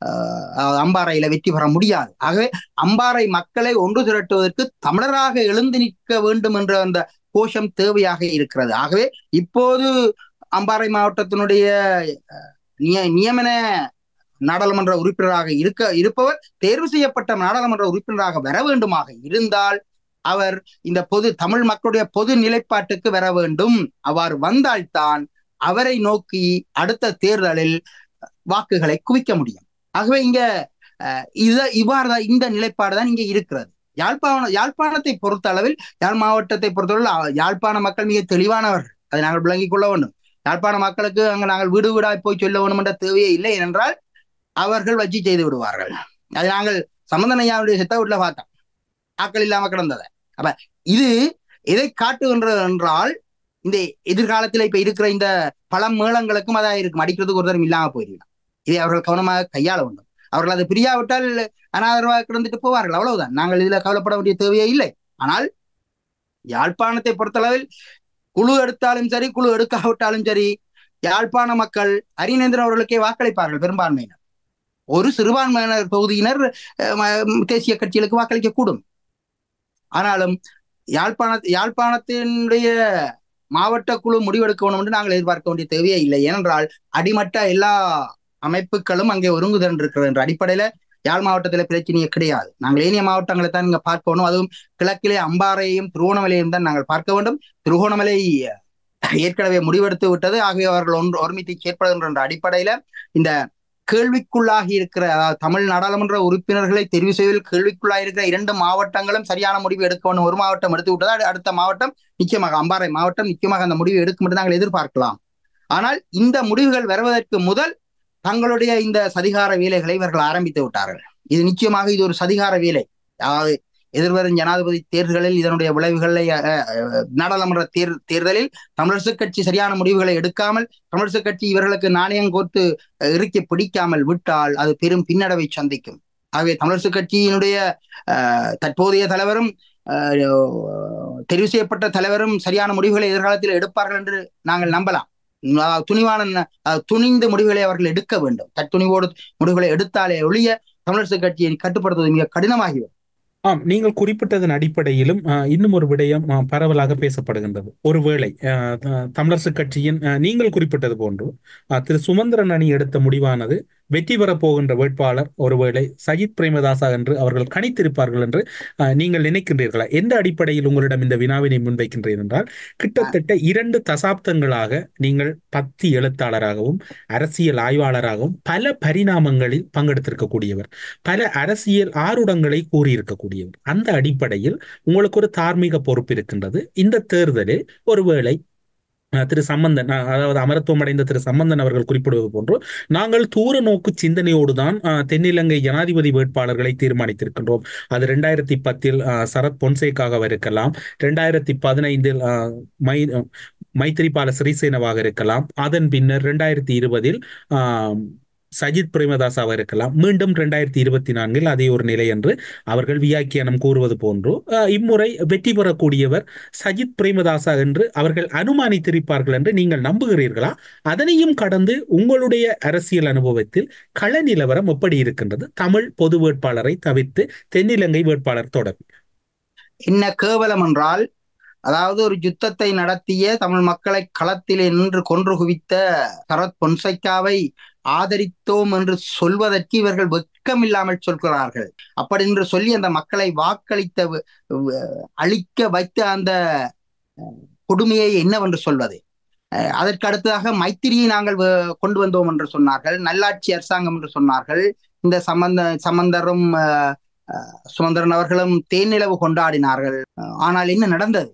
ஆஹ், அம்பாறையில வெற்றி பெற முடியாது ஆகவே அம்பாறை மக்களை ஒன்று திரட்டுவதற்கு தமிழராக எழுந்து நிற்க வேண்டும் என்ற அந்த கோஷம் தேவையாக இருக்கிறது ஆகவே இப்போது அம்பாறை மாவட்டத்தினுடைய அஹ், நிய நியமன நாடாளுமன்ற உறுப்பினராக இருக்க இருப்பவர் தேர்வு செய்யப்பட்ட நாடாளுமன்ற உறுப்பினராக வர வேண்டுமாக இருந்தால் அவர் இந்த பொது தமிழ் மக்களுடைய பொது நிலைப்பாட்டுக்கு வர வேண்டும் அவ்வாறு வந்தால்தான் அவரை நோக்கி அடுத்த தேர்தலில் வாக்குகளை குவிக்க முடியும் ஆகவே இங்க அஹ், இத இவ்வாறு தான் இந்த நிலைப்பாடு தான் இங்க இருக்கிறது யாழ்ப்பாணம் யாழ்ப்பாணத்தை பொறுத்த அளவில் யாழ் மாவட்டத்தை பொறுத்தளவில் அ- யாழ்ப்பாண மக்கள் மிக தெளிவானவர்கள் அதை நாங்கள் விளங்கிக் கொள்ள வேண்டும் யாழ்ப்பாண மக்களுக்கு அங்க நாங்கள் வீடு வீடாய் போய் சொல்ல வேண்டும் என்ற தேவையே இல்லை என்றால் அவர்கள் வச்சு செய்து விடுவார்கள் அது நாங்கள் சம்பந்தனையாவுடைய சித்த வீட்டுல பார்த்தோம் ஆக்கள் இல்லாம கிடந்ததை அப்ப இது எதை காட்டுகின்றது என்றால் இந்த எதிர்காலத்தில் இப்ப இருக்கிற இந்த பழம் மேளங்களுக்கும் அதான் இருக்கும் அடிக்கிறதுக்கு ஒருத்தரும் இல்லாம போயிருக்கலாம் இதை அவர்கள் கவனமாக கையாள வேண்டும் அவர்கள் அதை பிரியாவிட்டால் அனாதரவாக கிடந்துட்டு போவார்கள் அவ்வளவுதான் நாங்கள் இதுல கவலைப்பட வேண்டிய தேவையே இல்லை ஆனால் யாழ்ப்பாணத்தை பொறுத்தளவில் குழு எடுத்தாலும் சரி குழு எடுக்காவிட்டாலும் சரி யாழ்ப்பாண மக்கள் அரிநேந்திரன் அவர்களுக்கே வாக்களிப்பார்கள் பெரும்பான்மையினர் ஒரு சிறுபான்மையினர் தொகுதியினர் அஹ், ம- தேசிய கட்சிகளுக்கு வாக்களிக்க கூடும் ஆனாலும் யாழ்ப்பாண யாழ்ப்பாணத்தினுடைய மாவட்ட குழு முடிவெடுக்க வேண்டும் என்று நாங்கள் எதிர்பார்க்க வேண்டிய தேவையே இல்லை ஏனென்றால் அடிமட்ட எல்லா அமைப்புகளும் அங்கே ஒருங்குதல் இருக்கிறது என்ற அடிப்படையில யாழ் மாவட்டத்துல பிரச்சனையே கிடையாது நாங்கள் ஏனைய மாவட்டங்களை தான் இங்க பார்க்கணும் அதுவும் கிழக்கிலே அம்பாறையையும் திருவோணமலையும் தான் நாங்கள் பார்க்க வேண்டும் திருவோணமலை ஏற்கனவே முடிவெடுத்து விட்டது ஆகவே அவர்கள் ஒன்று ஒருமித்து செயற்படுகின்ற என்ற அடிப்படையில இந்த கேள்விக்குள்ளாகி இருக்கிற அதாவது தமிழ் நாடாளுமன்ற உறுப்பினர்களை தெரிவு செய்வதில் கேள்விக்குள்ளாகி இருக்கிற இரண்டு மாவட்டங்களும் சரியான முடிவு எடுக்க வேண்டும் ஒரு மாவட்டம் எடுத்து விட்டதா அடு- அடுத்த மாவட்டம் நிச்சயமாக அம்பாறை மாவட்டம் நிச்சயமாக அந்த முடிவு எடுக்கும் என்று நாங்கள் எதிர்பார்க்கலாம் ஆனால் இந்த முடிவுகள் வருவதற்கு முதல் தங்களுடைய இந்த சதிகார வேலைகளை இவர்கள் ஆரம்பித்து விட்டார்கள் இது நிச்சயமாக இது ஒரு சதிகார வேலை அதாவது எதிர்வரும் ஜனாதிபதி தேர்தலில் இதனுடைய விளைவுகளை அஹ், அஹ், நாடாளுமன்ற தேர் தேர்தலில் தமிழரசுக் கட்சி சரியான முடிவுகளை எடுக்காமல் தமிழரசுக் கட்சி இவர்களுக்கு நாணயம் கோர்த்து அஹ், இறுக்கி பிடிக்காமல் விட்டால் அது பெரும் பின்னடைவை சந்திக்கும் ஆகவே தமிழரசுக் கட்சியினுடைய அஹ், தற்போதைய தலைவரும் அஹ், தெரிவு செய்யப்பட்ட தலைவரும் சரியான முடிவுகளை எதிர்காலத்தில் எடுப்பார்கள் என்று நாங்கள் நம்பலாம் அஹ், துணிவான அஹ், துணிந்து முடிவுகளை அவர்கள் எடுக்க வேண்டும் தற்துணிவோடு முடிவுகளை எடுத்தாலே ஒழிய தமிழரசுக் கட்சியை கட்டுப்படுத்துவது மிக கடினமாகிவிடும் ஆம் நீங்கள் குறிப்பிட்டதன் அடிப்படையிலும் அஹ், இன்னும் ஒரு விடயம் அஹ், பரவலாக பேசப்படுகின்றது ஒருவேளை அஹ், த- தமிழரசுக் கட்சியின் அஹ், நீங்கள் குறிப்பிட்டது போன்று அஹ், திரு சுமந்திரன் அணி எடுத்த முடிவானது வெற்றி பெறப் போகின்ற வேட்பாளர் ஒருவேளை சஜித் பிரேமதாசா என்று அவர்கள் கணித்திருப்பார்கள் என்று அஹ், நீங்கள் நினைக்கின்றீர்களா எந்த அடிப்படையில் உங்களிடம் இந்த வினாவினை முன்வைக்கின்றேன் என்றால் கிட்டத்தட்ட இரண்டு தசாப்தங்களாக நீங்கள் பத்தி எழுத்தாளராகவும் அரசியல் ஆய்வாளராகவும் பல பரிணாமங்களில் பங்கெடுத்திருக்கக்கூடியவர் பல அரசியல் ஆருடங்களை கூறியிருக்கக்கூடியவர் அந்த அடிப்படையில் உங்களுக்கு ஒரு தார்மீக பொறுப்பு இருக்கின்றது இந்த தேர்தலில் ஒருவேளை அஹ், திரு சம்பந்தன் அஹ், அதாவது அமரத்துவம் அடைந்த திரு சம்பந்தன் அவர்கள் குறிப்பிடுவது போன்று நாங்கள் தூர நோக்கு சிந்தனையோடு தான் அஹ், தென்னிலங்கை ஜனாதிபதி வேட்பாளர்களை தீர்மானித்திருக்கின்றோம் அது ரெண்டாயிரத்தி பத்தில் அஹ், சரத் பொன்சேகாக இருக்கலாம் ரெண்டாயிரத்தி பதினைந்தில் அஹ், மை அஹ், மைத்திரிபால சிறிசேனவாக இருக்கலாம் அதன் பின்னர் ரெண்டாயிரத்தி இருபதில் ஆஹ், சஜித் பிரேமதாசாவாக இருக்கலாம் மீண்டும் ரெண்டாயிரத்தி இருபத்தி நான்கில் அதே ஒரு நிலை என்று அவர்கள் வியாக்கியானம் கூறுவது போன்று ஆஹ், இம்முறை வெற்றி பெறக்கூடியவர் சஜித் பிரேமதாசா என்று அவர்கள் அனுமானித்திருப்பார்கள் என்று நீங்கள் நம்புகிறீர்களா அதனையும் கடந்து உங்களுடைய அரசியல் அனுபவத்தில் கள நிலவரம் எப்படி இருக்கின்றது தமிழ் பொது வேட்பாளரை தவிர்த்து தென்னிலங்கை வேட்பாளர் தொடர் என்ன கேவலம் என்றால் அதாவது ஒரு யுத்தத்தை நடத்திய தமிழ் மக்களை களத்திலே நின்று கொன்று குவித்த சரத் பொன்சைக்காவை ஆதரித்தோம் என்று சொல்வதற்கு இவர்கள் வெட்கமில்லாமல் சொல்கிறார்கள் அப்படி என்று சொல்லி அந்த மக்களை வாக்களித்த வ- வ- அழிக்க வைத்த அந்த அஹ், கொடுமையை என்னவென்று சொல்வது அஹ், அதற்கு அடுத்ததாக மைத்திரியை நாங்கள் வ- கொண்டு வந்தோம் என்று சொன்னார்கள் நல்லாட்சி அரசாங்கம் என்று சொன்னார்கள் இந்த சம்பந்த சம்பந்தரும் அஹ், அஹ், சுமந்திரன் அவர்களும் தேனிலவு கொண்டாடினார்கள் அஹ், ஆனால் என்ன நடந்தது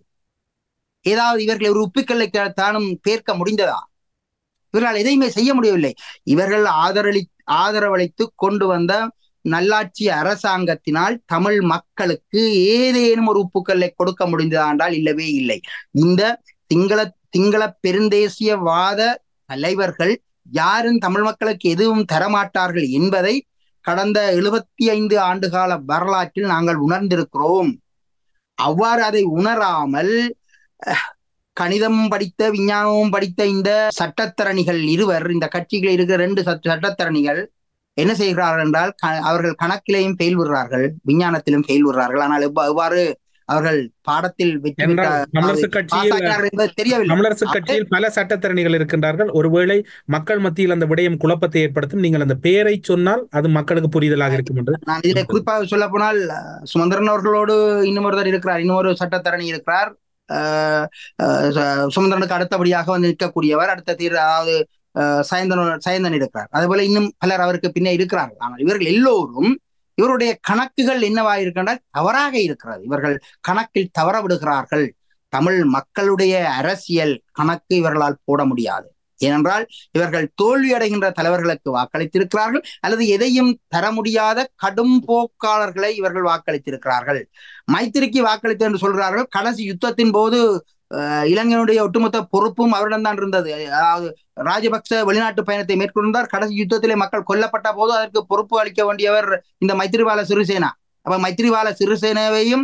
ஏதாவது இவர்களை ஒரு உப்புக்கல்லை த- தானும் பேர்க்க முடிந்ததா இவர்களால் எதையுமே செய்ய முடியவில்லை இவர்கள் ஆதரளி ஆதரவளித்து கொண்டு வந்த நல்லாட்சி அரசாங்கத்தினால் தமிழ் மக்களுக்கு ஏதேனும் ஒரு உப்புக்கல்லை கொடுக்க முடிந்ததா என்றால் இல்லவே இல்லை இந்த சிங்கள சிங்கள பெருந்தேசியவாத தலைவர்கள் யாரும் தமிழ் மக்களுக்கு எதுவும் தரமாட்டார்கள் என்பதை கடந்த எழுபத்தி ஐந்து ஆண்டுகால வரலாற்றில் நாங்கள் உணர்ந்திருக்கிறோம் அவ்வாறு அதை உணராமல் அஹ், கணிதம் படித்த விஞ்ஞானமும் படித்த இந்த சட்டத்தரணிகள் இருவர் இந்த கட்சிகளில் இருக்கிற ரெண்டு சட்ட- சட்டத்தரணிகள் என்ன செய்கிறார்கள் என்றால் க- அவர்கள் கணக்கிலேயும் ஃபெயில் விடுறார்கள் விஞ்ஞானத்திலும் ஃபெயில் விடுறார்கள் ஆனால் எவ்வா- எவ்வாறு அவர்கள் பாடத்தில் வெற்றி என்றால் பெற்ற- தமிழரசு பாஸ் கட்சியில் ஆகிறார்கள் என்பது தெரியவில்லை தமிழரசு கட்சியில் பல சட்டத்தரணிகள் இருக்கின்றார்கள் ஒருவேளை மக்கள் மத்தியில் அந்த விடயம் குழப்பத்தை ஏற்படுத்தும் நீங்கள் அந்த பெயரை சொன்னால் அது மக்களுக்கு புரிதலாக இருக்கும் என்று நான் இதில் இருக்கிறது. குறிப்பாக சொல்ல போனால் அஹ், சுமந்திரன் அவர்களோடு இன்னும் ஒருத்தர் இருக்கிறார் இன்னொரு சட்டத்தரணி இருக்கிறார் அஹ், அஹ், சு- சுமந்திரனுக்கு அடுத்தபடியாக வந்து நிற்கக்கூடியவர் அடுத்த தீர் அதாவது அஹ், சயந்தன் சயந்தன் இருக்கிறார் அதுபோல இன்னும் பலர் அவருக்கு பின்னே இருக்கிறார்கள் ஆனால் இவர்கள் எல்லோரும் இவருடைய கணக்குகள் என்னவாக இருக்கின்றால் தவறாக இருக்கிறது இவர்கள் கணக்கில் தவற விடுகிறார்கள் தமிழ் மக்களுடைய அரசியல் கணக்கு இவர்களால் போட முடியாது ஏனென்றால் இவர்கள் தோல்வி அடைகின்ற தலைவர்களுக்கு வாக்களித்திருக்கிறார்கள் அல்லது எதையும் தர முடியாத கடும் போக்காளர்களை இவர்கள் வாக்களித்திருக்கிறார்கள் மைத்திரிக்கு வாக்களித்து என்று சொல்கிறார்கள் கடைசி யுத்தத்தின் போது அஹ், இலங்கையினுடைய ஒட்டுமொத்த பொறுப்பும் அவரிடம்தான் இருந்தது அதாவது ராஜபக்ச வெளிநாட்டு பயணத்தை மேற்கொண்டார் கடைசி யுத்தத்திலே மக்கள் கொல்லப்பட்ட போது அதற்கு பொறுப்பு அளிக்க வேண்டியவர் இந்த மைத்திரிபால சிறிசேனா அப்ப மைத்திரிபால சிறிசேனாவையும்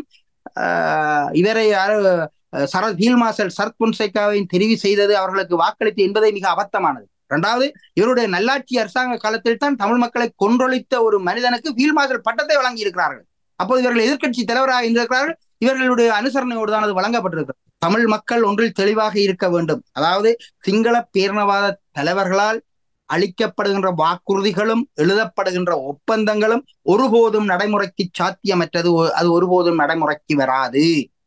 ஆஹ், இவரை யாரு அஹ், சரத் ஃபீல்ட் மார்ஷல் சரத் பொன்சேகாவையும் தெரிவு செய்தது அவர்களுக்கு வாக்களித்து என்பதை மிக அபத்தமானது இரண்டாவது இவருடைய நல்லாட்சி அரசாங்க காலத்தில் தான் தமிழ் மக்களை கொன்றொழித்த ஒரு மனிதனுக்கு ஃபீல்ட் மார்ஷல் பட்டத்தை வழங்கி இருக்கிறார்கள் அப்போது இவர்கள் எதிர்க்கட்சி தலைவராக இருந்திருக்கிறார்கள் இவர்களுடைய அனுசரணையோடு தான் அது வழங்கப்பட்டிருக்கிறது தமிழ் மக்கள் ஒன்றில் தெளிவாக இருக்க வேண்டும் அதாவது சிங்கள பேரணவாத தலைவர்களால் அளிக்கப்படுகின்ற வாக்குறுதிகளும் எழுதப்படுகின்ற ஒப்பந்தங்களும் ஒருபோதும் நடைமுறைக்கு சாத்தியமற்றது ஒ- அது ஒருபோதும் நடைமுறைக்கு வராது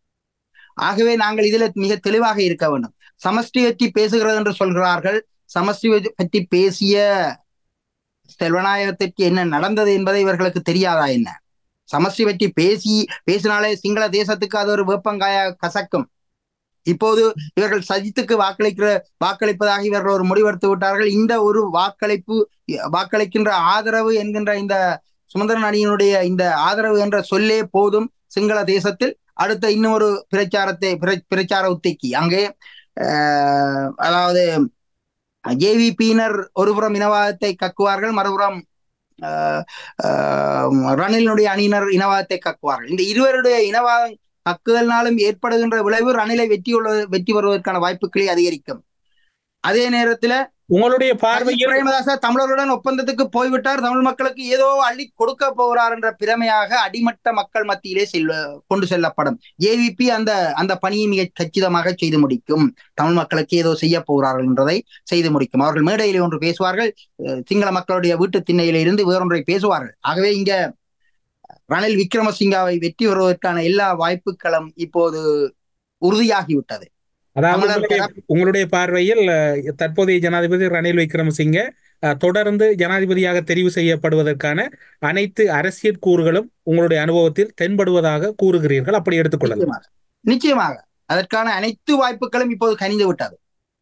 ஆகவே நாங்கள் இதில் மிக தெளிவாக இருக்க வேண்டும் சமஷ்டி பற்றி பேசுகிறது என்று சொல்கிறார்கள் சமஷ்டி பற்றி பேசிய செல்வநாயகத்திற்கு என்ன நடந்தது என்பதை இவர்களுக்கு தெரியாதா என்ன சமஷ்டி பற்றி பேசி பேசினாலே சிங்கள தேசத்துக்கு அது ஒரு வேப்பங்காய கசக்கும் இப்போது இவர்கள் சஜித்துக்கு வாக்களிக்கிற வாக்களிப்பதாக இவர்கள் ஒரு முடிவெடுத்து விட்டார்கள் இந்த ஒரு வாக்களிப்பு வாக்களிக்கின்ற ஆதரவு என்கின்ற இந்த சுமந்திரன் அணியினுடைய இந்த ஆதரவு என்ற சொல்லே போதும் சிங்கள தேசத்தில் அடுத்த இன்னொரு பிரச்சாரத்தை பிர- பிரச்சார உத்திக்கு அங்கே அஹ், அதாவது ஜேவிபியினர் ஒருபுறம் இனவாதத்தை கக்குவார்கள் மறுபுறம் அஹ், அஹ், ரணிலினுடைய அணியினர் இனவாதத்தை கக்குவார்கள் இந்த இருவருடைய இனவாதம் கக்குதல்னாலும் ஏற்படுகின்ற விளைவு ரணிலை வெற்றி உள்ள வெற்றி பெறுவதற்கான வாய்ப்புகளை அதிகரிக்கும் அதே நேரத்துல உங்களுடைய சஜித் பார்வையில் பிரேமதாச தமிழருடன் ஒப்பந்தத்துக்கு போய்விட்டார் தமிழ் மக்களுக்கு ஏதோ அள்ளி கொடுக்க போகிறார் என்ற பிரமையாக அடிமட்ட மக்கள் மத்தியிலே செல்வ கொண்டு செல்லப்படும் ஏவிபி அந்த அந்த பணியை மிக கச்சிதமாக செய்து முடிக்கும் தமிழ் மக்களுக்கு ஏதோ செய்ய போகிறார்கள் என்றதை செய்து முடிக்கும் அவர்கள் மேடையிலே ஒன்று பேசுவார்கள் அஹ் சிங்கள மக்களுடைய வீட்டு திண்ணையில இருந்து வேறொன்றை பேசுவார்கள் ஆகவே இங்க ரணில் விக்ரமசிங்காவை வெற்றி பெறுவதற்கான எல்லா வாய்ப்புகளும் இப்போது உறுதியாகிவிட்டது அதாவது தமிழர் உங்களுடைய உங்களுடைய பார்வையில் அஹ், தற்போதைய ஜனாதிபதி ரணில் விக்ரமசிங்கே அஹ், தொடர்ந்து ஜனாதிபதியாக தெரிவு செய்யப்படுவதற்கான அனைத்து அரசியல் கூறுகளும் உங்களுடைய அனுபவத்தில் தென்படுவதாக கூறுகிறீர்கள் அப்படி எடுத்துக்கொள்ளலாம் நிச்சயமாக நிச்சயமாக அதற்கான அனைத்து வாய்ப்புகளும் இப்போது கனிந்து விட்டது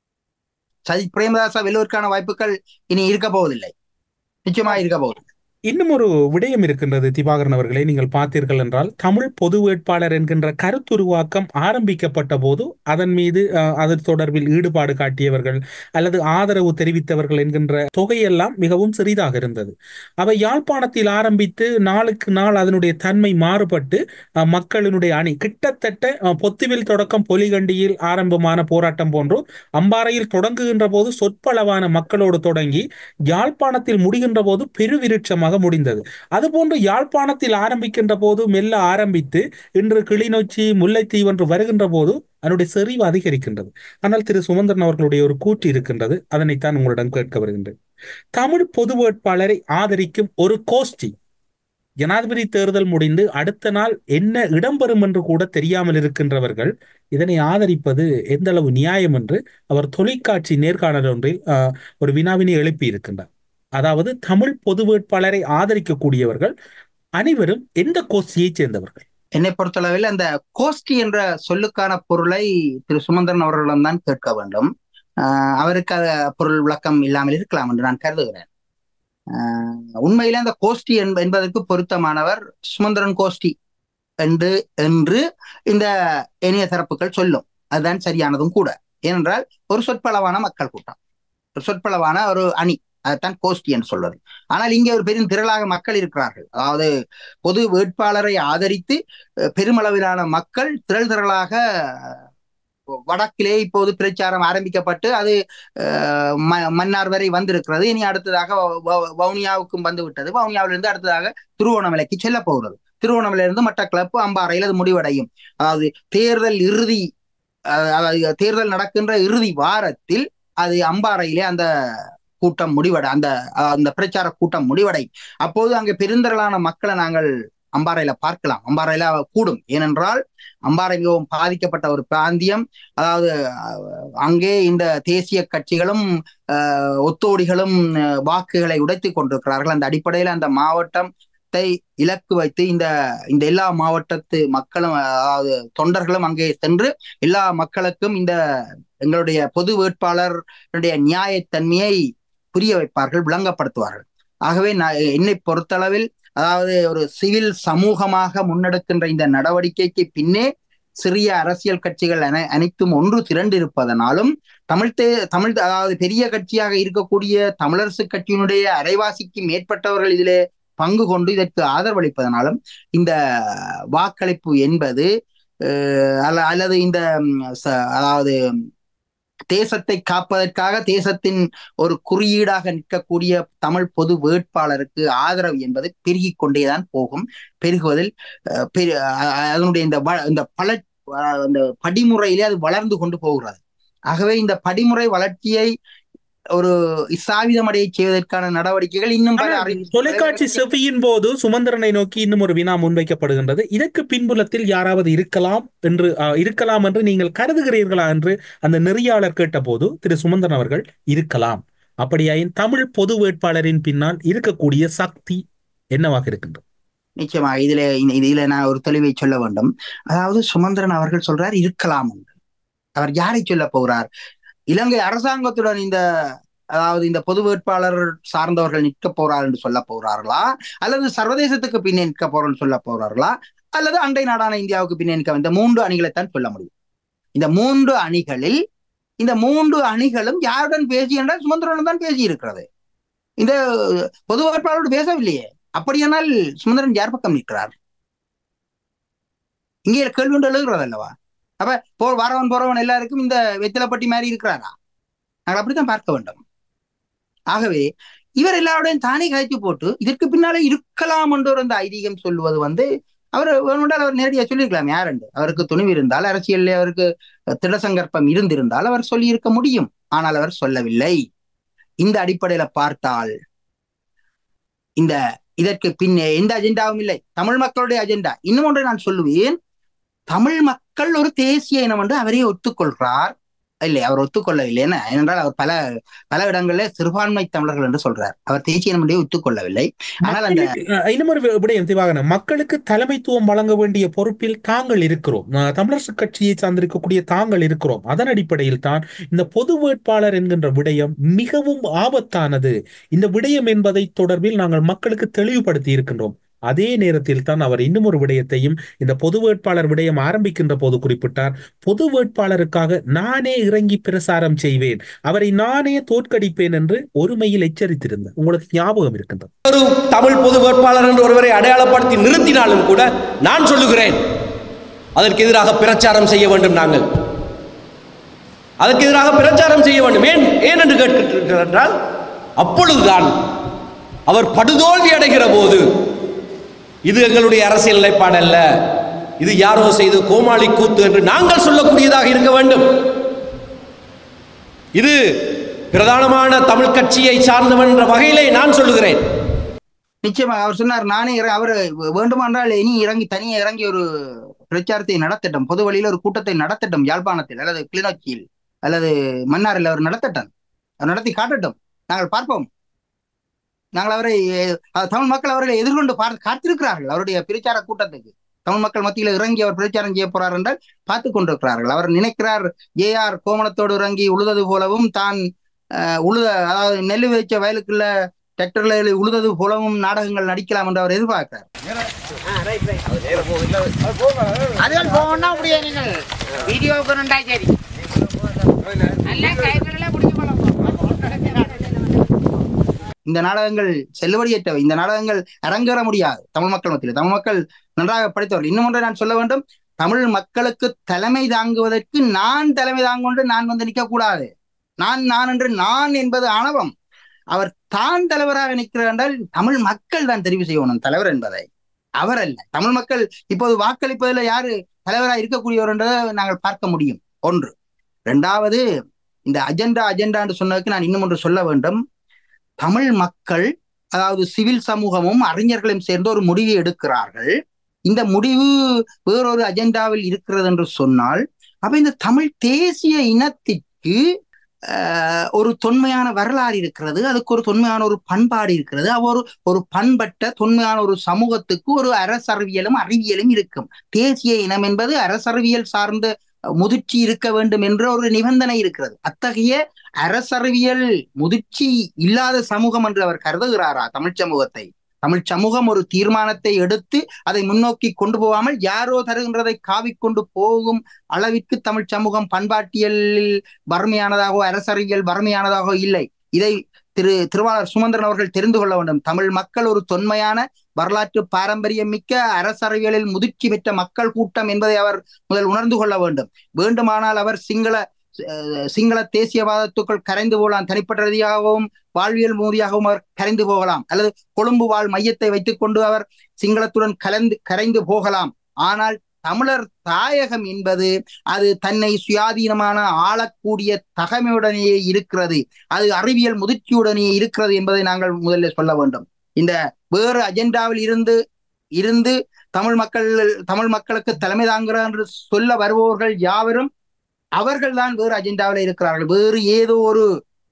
சஜித் பிரேமதாசா வெல்வதற்கான வாய்ப்புகள் இனி இருக்க போவதில்லை நிச்சயமாக இருக்க போவதில்லை இன்னும் ஒரு விடயம் இருக்கின்றது திவாகரன் அவர்களே நீங்கள் பார்த்தீர்கள் என்றால் தமிழ் பொது வேட்பாளர் என்கின்ற கருத்துருவாக்கம் ஆரம்பிக்கப்பட்ட போது அதன் மீது அஹ், அது தொடர்பில் ஈடுபாடு காட்டியவர்கள் அல்லது ஆதரவு தெரிவித்தவர்கள் என்கின்ற தொகையெல்லாம் மிகவும் சிறிதாக இருந்தது அவை யாழ்ப்பாணத்தில் ஆரம்பித்து நாளுக்கு நாள் அதனுடைய தன்மை மாறுபட்டு அஹ், மக்களினுடைய அணி கிட்டத்தட்ட அஹ், பொத்துவில் தொடக்கம் பொலிகண்டியில் ஆரம்பமான போராட்டம் போன்று அம்பாறையில் தொடங்குகின்ற போது சொற்பளவான மக்களோடு தொடங்கி யாழ்ப்பாணத்தில் முடிகின்ற போது பெருவிருட்சமாக முடிந்தது அதுபோன்று யாழ்ப்பாணத்தில் ஆரம்பிக்கின்ற போது மெல்ல ஆரம்பித்து இன்று கிளிநொச்சி முல்லைத்தீவு என்று வருகின்ற போது அதனுடைய செறிவு அதிகரிக்கின்றது ஆனால் திரு சுமந்திரன் அவர்களுடைய ஒரு கூற்று இருக்கின்றது அதனைத்தான் உங்களிடம் கேட்க வருகின்றேன் தமிழ் பொது வேட்பாளரை ஆதரிக்கும் ஒரு கோஷ்டி ஜனாதிபதி தேர்தல் முடிந்து அடுத்த நாள் என்ன இடம்பெறும் என்று கூட தெரியாமல் இருக்கின்றவர்கள் இதனை ஆதரிப்பது எந்த அளவு நியாயம் என்று அவர் தொலைக்காட்சி நேர்காணல் ஒன்றில் ஆஹ், ஒரு வினாவினை எழுப்பி இருக்கின்றார் அதாவது தமிழ் பொது வேட்பாளரை ஆதரிக்கக்கூடியவர்கள் அனைவரும் எந்த கோஷ்டியைச் சேர்ந்தவர்கள் என்னை பொறுத்தளவில் அந்த கோஷ்டி என்ற சொல்லுக்கான பொருளை திரு சுமந்திரன் அவர்களிடம் தான் கேட்க வேண்டும் ஆஹ் அவருக்கு அது பொருள் விளக்கம் இல்லாமல் இருக்கலாம் என்று நான் கருதுகிறேன் ஆஹ் உண்மையிலே அந்த கோஷ்டி என்ப- என்பதற்கு பொருத்தமானவர் சுமந்திரன் கோஷ்டி என்று என்று இந்த இணைய தரப்புகள் சொல்லும் அதுதான் சரியானதும் கூட ஏனென்றால் ஒரு சொற்பளவான மக்கள் கூட்டம் ஒரு சொற்பளவான ஒரு அணி அதைத்தான் கோஷ்டி என்று சொல்வது ஆனால் இங்கே ஒரு பெரும் திரளாக மக்கள் இருக்கிறார்கள் அதாவது பொது வேட்பாளரை ஆதரித்து அஹ், பெருமளவிலான மக்கள் திரள் திரளாக அஹ், வடக்கிலே இப்போது பிரச்சாரம் ஆரம்பிக்கப்பட்டு அது அஹ், ம- மன்னார் வரை வந்திருக்கிறது இனி அடுத்ததாக வ- வ- வவுனியாவுக்கும் வந்து விட்டது வவுனியாவிலிருந்து அடுத்ததாக திருவோணமலைக்கு செல்ல போகிறது திருவோணமலையிலிருந்து மட்டக்களப்பு அம்பாறையில் அது முடிவடையும் அதாவது தேர்தல் இறுதி அஹ், அதாவது தேர்தல் நடக்கின்ற இறுதி வாரத்தில் அது அம்பாறையிலே அந்த கூட்டம் முடிவடை அந்த அஹ், அந்த பிரச்சார கூட்டம் முடிவடை அப்போது அங்கே பெருந்திரளான மக்களை நாங்கள் அம்பாறையில பார்க்கலாம் அம்பாறையில கூடும் ஏனென்றால் அம்பாறை மிகவும் பாதிக்கப்பட்ட ஒரு பிராந்தியம் அதாவது அஹ், அங்கே இந்த தேசிய கட்சிகளும் அஹ், ஒத்தோடிகளும் அஹ், வாக்குகளை உடைத்துக் கொண்டிருக்கிறார்கள் அந்த அடிப்படையில் அந்த மாவட்டத்தை இலக்கு வைத்து இந்த இந்த எல்லா மாவட்டத்து மக்களும் அதாவது தொண்டர்களும் அங்கே சென்று எல்லா மக்களுக்கும் இந்த எங்களுடைய பொது வேட்பாளருடைய நியாயத்தன்மையை புரிய வைப்பார்கள் விளங்கப்படுத்துவார்கள் ஆகவே நான் என்னை பொறுத்தளவில் அதாவது ஒரு சிவில் சமூகமாக முன்னெடுக்கின்ற இந்த நடவடிக்கைக்கு பின்னே சிறிய அரசியல் கட்சிகள் அனை அனைத்தும் ஒன்று திரண்டிருப்பதனாலும் தமிழ் தே தமிழ் அதாவது பெரிய கட்சியாக இருக்கக்கூடிய தமிழரசு கட்சியினுடைய அரைவாசிக்கு மேற்பட்டவர்கள் இதிலே பங்கு கொண்டு இதற்கு ஆதரவளிப்பதனாலும் இந்த வாக்களிப்பு என்பது அஹ், அல்ல- அல்லது இந்த ம், ச- அதாவது தேசத்தை காப்பதற்காக தேசத்தின் ஒரு குறியீடாக நிற்கக்கூடிய தமிழ் பொது வேட்பாளருக்கு ஆதரவு என்பது பெருகிக் கொண்டேதான் போகும் பெருகுவதில் அஹ், பெரு- அ- அ- அதனுடைய இந்த வ- இந்த பல அஹ், இந்த படிமுறையிலே அது வளர்ந்து கொண்டு போகிறது ஆகவே இந்த படிமுறை வளர்ச்சியை ஒரு இசாவிதமடைய செய்வதற்கான நடவடிக்கைகள் இன்னும் பல ஆனால் அறிவிப்புகளை தொலைக்காட்சி செவ்வியின் போது சுமந்திரனை நோக்கி இன்னும் ஒரு வினா முன்வைக்கப்படுகின்றது இதற்கு பின்புலத்தில் யாராவது இருக்கலாம் என்று அஹ், இருக்கலாம் என்று நீங்கள் கருதுகிறீர்களா என்று அந்த நெறியாளர் கேட்டபோது திரு சுமந்திரன் அவர்கள் இருக்கலாம் அப்படியாயின் தமிழ் பொது வேட்பாளரின் பின்னால் இருக்கக்கூடிய சக்தி என்னவாக இருக்கின்றது நிச்சயமாக இதுல இந்த- இதுல நான் ஒரு தெளிவை சொல்ல வேண்டும் அதாவது சுமந்திரன் அவர்கள் சொல்றார் இருக்கலாம் என்று அவர் யாரை சொல்ல போகிறார் இலங்கை அரசாங்கத்துடன் இந்த அதாவது இந்த பொது வேட்பாளர் சார்ந்தவர்கள் நிற்க போறார் என்று சொல்ல போறார்களா அல்லது சர்வதேசத்துக்கு பின்னே நிற்க போறோம்னு சொல்ல போறார்களா அல்லது அண்டை நாடான இந்தியாவுக்கு பின்னணிக்க இந்த மூன்று அணிகளைத்தான் சொல்ல முடியும் இந்த மூன்று அணிகளில் இந்த மூன்று அணிகளும் யாருடன் பேசி என்றால் சுமந்திரனுடன் தான் பேசி இருக்கிறது இந்த பொது வேட்பாளரோடு பேசவில்லையே அப்படியானால் சுமந்திரன் யார் பக்கம் நிற்கிறார் இங்கே கேள்வி ஒன்று எழுதுகிறது அல்லவா அப்ப போ வரவன் போறவன் எல்லாருக்கும் இந்த வெத்திலப்பட்டி மாதிரி இருக்கிறாரா நாங்கள் அப்படித்தான் பார்க்க வேண்டும் ஆகவே இவர் எல்லாரோடையும் தானே கழிச்சு போட்டு இதற்கு பின்னாலே இருக்கலாம் என்ற ஒரு அந்த ஐதீகம் சொல்லுவது வந்து அவர் வேணுமென்றால் அவர் நேரடியாக சொல்லியிருக்கலாம் யாருண்டு அவருக்கு துணிவு இருந்தால் அரசியலில் அவருக்கு திடசங்கற்பம் இருந்திருந்தால் அவர் சொல்லி இருக்க முடியும் ஆனால் அவர் சொல்லவில்லை இந்த அடிப்படையில பார்த்தால் இந்த இதற்கு பின்னே எந்த அஜெண்டாவும் இல்லை தமிழ் மக்களுடைய அஜெண்டா இன்னும் ஒன்றை நான் சொல்லுவேன் தமிழ் மக்கள் ஒரு தேசிய இனம் என்று அவரே ஒத்துக்கொள்கிறார் இல்லை அவர் ஒத்துக்கொள்ளவில்லை என்ன ஏனென்றால் அவர் பல பல இடங்களில் சிறுபான்மை தமிழர்கள் என்று சொல்றார் அவர் தேசிய இனம் என்றே ஒத்துக்கொள்ளவில்லை ஆனால் அந்த மக்களுக்கு- இன்னும் ஒரு வி- விடயம் திவாகரன் மக்களுக்கு தலைமைத்துவம் வழங்க வேண்டிய பொறுப்பில் தாங்கள் இருக்கிறோம் அஹ் தமிழரசு கட்சியை சார்ந்திருக்கக்கூடிய தாங்கள் இருக்கிறோம் அதன் அடிப்படையில் தான் இந்த பொது வேட்பாளர் என்கின்ற விடயம் மிகவும் ஆபத்தானது இந்த விடயம் என்பதை தொடர்பில் நாங்கள் மக்களுக்கு தெளிவுபடுத்தி இருக்கின்றோம் அதே நேரத்தில் தான் அவர் இன்னும் ஒரு விடயத்தையும் இந்த பொது வேட்பாளர் விடயம் ஆரம்பிக்கின்ற போது குறிப்பிட்டார் பொது வேட்பாளருக்காக நானே இறங்கி பிரசாரம் செய்வேன் அவரை நானே தோற்கடிப்பேன் என்று ஒருமையில் எச்சரித்திருந்தார் உங்களுக்கு ஞாபகம் இருக்கின்றது ஒரு தமிழ் பொது வேட்பாளர் என்று ஒருவரை அடையாளப்படுத்தி நிறுத்தினாலும் கூட நான் சொல்லுகிறேன் அதற்கு எதிராக பிரச்சாரம் செய்ய வேண்டும் நாங்கள் அதற்கு எதிராக பிரச்சாரம் செய்ய வேண்டும் ஏன் ஏன் என்று கேட்கிறார் என்றால் அப்பொழுதுதான் அவர் படுதோல்வி அடைகிற போது இது எங்களுடைய அரசியல் நிலைப்பாடு அல்ல இது யாரோ செய்து கோமாளி கூத்து என்று நாங்கள் சொல்லக்கூடியதாக இருக்க வேண்டும் இது பிரதானமான தமிழ் கட்சியை சார்ந்தவன் என்ற வகையிலே நான் சொல்லுகிறேன் நிச்சயமாக அவர் சொன்னார் நானே இற- அவர் வேண்டுமானால் இனி இறங்கி தனியே இறங்கி ஒரு பிரச்சாரத்தை நடத்தட்டும் பொது வழியில் ஒரு கூட்டத்தை நடத்தட்டும் யாழ்ப்பாணத்தில் அல்லது கிளிநொச்சியில் அல்லது மன்னாரில் அவர் நடத்தட்டும் அவர் நடத்தி காட்டட்டும் நாங்கள் பார்ப்போம் நாங்கள் அவரை அஹ், தமிழ் மக்கள் அவர்களை எதிர்கொண்டு பார் காத்திருக்கிறார்கள் அவருடைய பிரச்சார கூட்டத்துக்கு தமிழ் மக்கள் மத்தியில் இறங்கி அவர் பிரச்சாரம் செய்ய போறார் என்றால் பார்த்து கொண்டிருக்கிறார்கள் அவர் நினைக்கிறார் ஜே ஆர் கோமணத்தோடு இறங்கி உழுதது போலவும் தான் அஹ், உழுத அதாவது நெல் விதைச்ச வயலுக்குள்ள டிராக்டர்ல உழுதது போலவும் நாடகங்கள் நடிக்கலாம் என்று அவர் எதிர்பார்க்கிறார் அதுகள் போகணும்னா அப்படியே நீங்கள் வீடியோவுக்கு ரெண்டா சரி நல்லா கைகளெல்லாம் பிடிச்சி இந்த நாடகங்கள் செல்லுபடியற்றவை இந்த நாடகங்கள் அரங்கேற முடியாது தமிழ் மக்கள் மத்தியில் தமிழ் மக்கள் நன்றாக படித்தவர்கள் இன்னும் ஒன்றை நான் சொல்ல வேண்டும் தமிழ் மக்களுக்கு தலைமை தாங்குவதற்கு நான் தலைமை தாங்கொண்டு நான் வந்து நிற்கக்கூடாது நான் நான் என்று நான் என்பது ஆணவம் அவர் தான் தலைவராக நிற்கிறார் என்றால் தமிழ் மக்கள் தான் தெரிவு செய்யணும் தலைவர் என்பதை அவர் அல்ல தமிழ் மக்கள் இப்போது வாக்களிப்பதில் யாரு தலைவராக இருக்கக்கூடியவர் என்றதை நாங்கள் பார்க்க முடியும் ஒன்று இரண்டாவது இந்த அஜெண்டா அஜெண்டா என்று சொன்னதுக்கு நான் இன்னும் ஒன்று சொல்ல வேண்டும் தமிழ் மக்கள் அதாவது சிவில் சமூகமும் அறிஞர்களும் சேர்ந்து ஒரு முடிவை எடுக்கிறார்கள் இந்த முடிவு வேறொரு அஜெண்டாவில் இருக்கிறது என்று சொன்னால் அப்ப இந்த தமிழ் தேசிய இனத்திற்கு ஆஹ், ஒரு தொன்மையான வரலாறு இருக்கிறது அதுக்கு ஒரு தொன்மையான ஒரு பண்பாடு இருக்கிறது அவ ஒரு ஒரு பண்பட்ட தொன்மையான ஒரு சமூகத்துக்கு ஒரு அரசறிவியலும் அறிவியலும் இருக்கும் தேசிய இனம் என்பது அரசறிவியல் சார்ந்த முதிர்ச்சி இருக்க வேண்டும் என்ற ஒரு நிபந்தனை இருக்கிறது அத்தகைய அரசறிவியல் முதிர்ச்சி இல்லாத சமூகம் என்று அவர் கருதுகிறாரா தமிழ் சமூகத்தை தமிழ் சமூகம் ஒரு தீர்மானத்தை எடுத்து அதை முன்னோக்கி கொண்டு போகாமல் யாரோ தருகின்றதை காவிக்கொண்டு போகும் அளவிற்கு தமிழ் சமூகம் பண்பாட்டியலில் வறுமையானதாகவோ அரசறிவியல் வறுமையானதாகவோ இல்லை இதை திரு திருவாளர் சுமந்திரன் அவர்கள் தெரிந்து கொள்ள வேண்டும் தமிழ் மக்கள் ஒரு தொன்மையான வரலாற்று பாரம்பரியம் மிக்க அரசறிவியலில் முதிர்ச்சி பெற்ற மக்கள் கூட்டம் என்பதை அவர் முதல் உணர்ந்து கொள்ள வேண்டும் வேண்டுமானால் அவர் சிங்கள அஹ், சிங்கள தேசியவாதத்துக்குள் கரைந்து போகலாம் தனிப்பட்ட ரீதியாகவும் வாழ்வியல் மோதியாகவும் அவர் கரைந்து போகலாம் அல்லது கொழும்பு வாழ் மையத்தை வைத்துக் கொண்டு அவர் சிங்களத்துடன் கலந்து கரைந்து போகலாம் ஆனால் தமிழர் தாயகம் என்பது அது தன்னை சுயாதீனமான ஆளக்கூடிய தகமையுடனேயே இருக்கிறது அது அறிவியல் முதிர்ச்சியுடனே இருக்கிறது என்பதை நாங்கள் முதலில் சொல்ல வேண்டும் இந்த வேறு அஜெண்டாவில் இருந்து இருந்து தமிழ் மக்கள் தமிழ் மக்களுக்கு தலைமை தாங்குகிறார் என்று சொல்ல வருபவர்கள் யாவரும் அவர்கள்தான் வேறு அஜெண்டாவில் இருக்கிறார்கள் வேறு ஏதோ ஒரு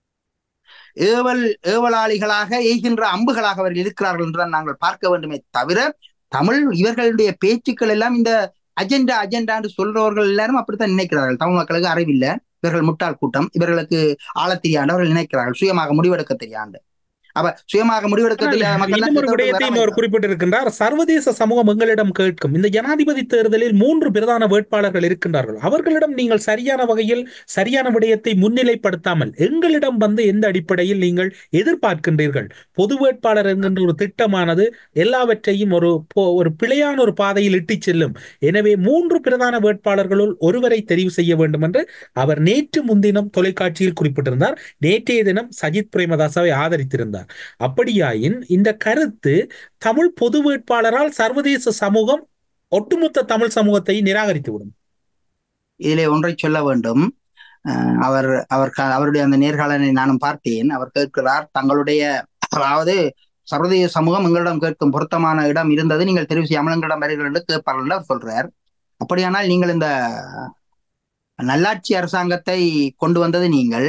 ஏவல் ஏவலாளிகளாக எய்கின்ற அம்புகளாக அவர்கள் இருக்கிறார்கள் என்றுதான் நாங்கள் பார்க்க வேண்டுமே தவிர தமிழ் இவர்களுடைய பேச்சுக்கள் எல்லாம் இந்த அஜெண்டா அஜெண்டா என்று சொல்றவர்கள் எல்லாரும் அப்படித்தான் நினைக்கிறார்கள் தமிழ் மக்களுக்கு அறிவில்லை இவர்கள் முட்டாள் கூட்டம் இவர்களுக்கு ஆழத் தெரியாண்டு அவர்கள் நினைக்கிறார்கள் சுயமாக முடிவெடுக்க தெரியாண்டு அப்ப சுயமாக முடிவெடுக்க தெரியாத மக்கள் இன்னும் ஒரு விடயத்தையும் அவர் குறிப்பிட்டிருக்கின்றார் சர்வதேச சமூகம் எங்களிடம் கேட்கும் இந்த ஜனாதிபதி தேர்தலில் மூன்று பிரதான வேட்பாளர்கள் இருக்கின்றார்கள் அவர்களிடம் நீங்கள் சரியான வகையில் சரியான விடயத்தை முன்னிலைப்படுத்தாமல் எங்களிடம் வந்து எந்த அடிப்படையில் நீங்கள் எதிர்பார்க்கின்றீர்கள் பொது வேட்பாளர் என்கின்ற ஒரு திட்டமானது எல்லாவற்றையும் ஒரு போ- ஒரு பிழையான ஒரு பாதையில் இட்டுச் செல்லும் எனவே மூன்று பிரதான வேட்பாளர்களுள் ஒருவரை தெரிவு செய்ய வேண்டும் என்று அவர் நேற்று முன்தினம் தொலைக்காட்சியில் குறிப்பிட்டிருந்தார் நேற்றைய தினம் சஜித் பிரேமதாசாவை ஆதரித்திருந்தார் அப்படியாயின் இந்த கருத்து தமிழ் பொது வேட்பாளரால் சர்வதேச சமூகம் ஒட்டுமொத்த தமிழ் சமூகத்தை நிராகரித்துவிடும் இதிலே ஒன்றை சொல்ல வேண்டும் அஹ் அவர் அவர் க- அவருடைய அந்த நேர்காணலை நானும் பார்த்தேன் அவர் கேட்கிறார் தங்களுடைய அதாவது சர்வதேச சமூகம் எங்களிடம் கேட்கும் பொருத்தமான இடம் இருந்தது நீங்கள் தெரிவு செய்யாமல் எங்களிடம் வருகிறீர்கள் என்று கேட்பார்கள் என்று அவர் சொல்றார் அப்படியானால் நீங்கள் இந்த நல்லாட்சி அரசாங்கத்தை கொண்டு வந்தது நீங்கள்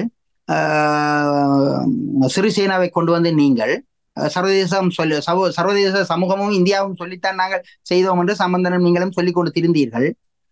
ஆஹ் சிறிசேனாவை கொண்டு வந்து நீங்கள் அஹ் சர்வதேசம் சொல்லி சமூ- சர்வதேச சமூகமும் இந்தியாவும் சொல்லித்தான் நாங்கள் செய்தோம் என்று சம்பந்தனும் நீங்களும் சொல்லிக் கொண்டு திரிந்தீர்கள்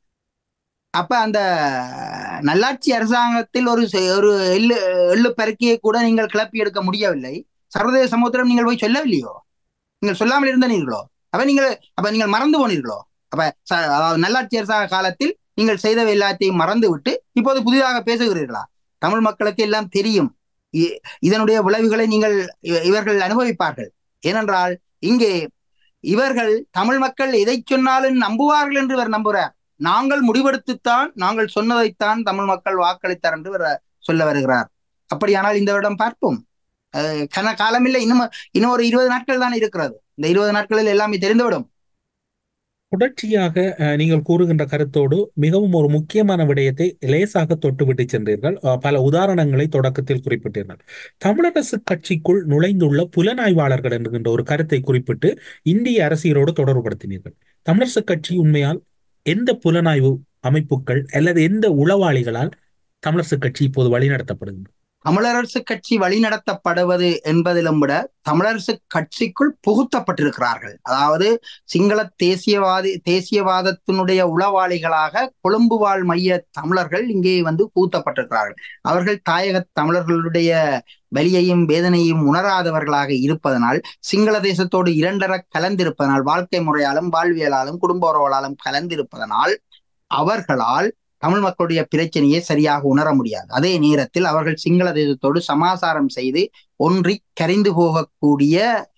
அப்ப அந்த நல்லாட்சி அரசாங்கத்தில் ஒரு செ- ஒரு எள்ளு எள்ளு பெருக்கியை கூட நீங்கள் கிளப்பி எடுக்க முடியவில்லை சர்வதேச சமூகத்திடம் நீங்கள் போய் சொல்லவில்லையோ நீங்கள் சொல்லாமல் இருந்தனீர்களோ அப்ப நீங்கள் அப்ப நீங்கள் மறந்து போனீர்களோ அப்ப ச- அதாவது நல்லாட்சி அரசாங்க காலத்தில் நீங்கள் செய்தவை எல்லாத்தையும் மறந்து விட்டு இப்போது புதிதாக பேசுகிறீர்களா தமிழ் மக்களுக்கு எல்லாம் தெரியும் இ- இதனுடைய விளைவுகளை நீங்கள் இவ- இவர்கள் அனுபவிப்பார்கள் ஏனென்றால் இங்கே இவர்கள் தமிழ் மக்கள் எதை சொன்னாலும் நம்புவார்கள் என்று இவர் நம்புகிறார் நாங்கள் முடிவெடுத்துத்தான் நாங்கள் சொன்னதைத்தான் தமிழ் மக்கள் வாக்களித்தார் என்று இவர் சொல்ல வருகிறார் அப்படியானால் இந்த வருடம் பார்ப்போம் அஹ் கன காலமில்லை இன்னும் இன்னும் ஒரு இருபது நாட்கள் தான் இருக்கிறது இந்த இருபது நாட்களில் எல்லாமே தெரிந்துவிடும் தொடர்ச்சியாக அஹ், நீங்கள் கூறுகின்ற கருத்தோடு மிகவும் ஒரு முக்கியமான விடயத்தை லேசாக தொட்டுவிட்டு சென்றீர்கள் அஹ், பல உதாரணங்களை தொடக்கத்தில் குறிப்பிட்டீர்கள் தமிழரசு கட்சிக்குள் நுழைந்துள்ள புலனாய்வாளர்கள் என்கின்ற ஒரு கருத்தை குறிப்பிட்டு இந்திய அரசியலோடு தொடர்புபடுத்தினீர்கள் தமிழரசு கட்சி உண்மையால் எந்த புலனாய்வு அமைப்புகள் அல்லது எந்த உளவாளிகளால் தமிழரசு கட்சி இப்போது வழிநடத்தப்படுகின்றது தமிழரசு கட்சி வழிநடத்தப்படுவது என்பதிலும் விட தமிழரசு கட்சிக்குள் புகுத்தப்பட்டிருக்கிறார்கள் அதாவது சிங்கள தேசியவாதி தேசியவாதத்தினுடைய உளவாளிகளாக கொழும்பு வாழ் மைய தமிழர்கள் இங்கே வந்து புகுத்தப்பட்டிருக்கிறார்கள் அவர்கள் தாயக தமிழர்களுடைய வலியையும் வேதனையும் உணராதவர்களாக இருப்பதனால் சிங்கள தேசத்தோடு இரண்டர கலந்திருப்பதனால் வாழ்க்கை முறையாலும் வாழ்வியலாலும் குடும்ப உறவுகளாலும் கலந்திருப்பதனால் அவர்களால் தமிழ் மக்களுடைய பிரச்சனையை சரியாக உணர முடியாது அதே நேரத்தில் அவர்கள் சிங்கள தேசத்தோடு சமாசாரம் செய்து ஒன்றி கரைந்து போகக்கூடிய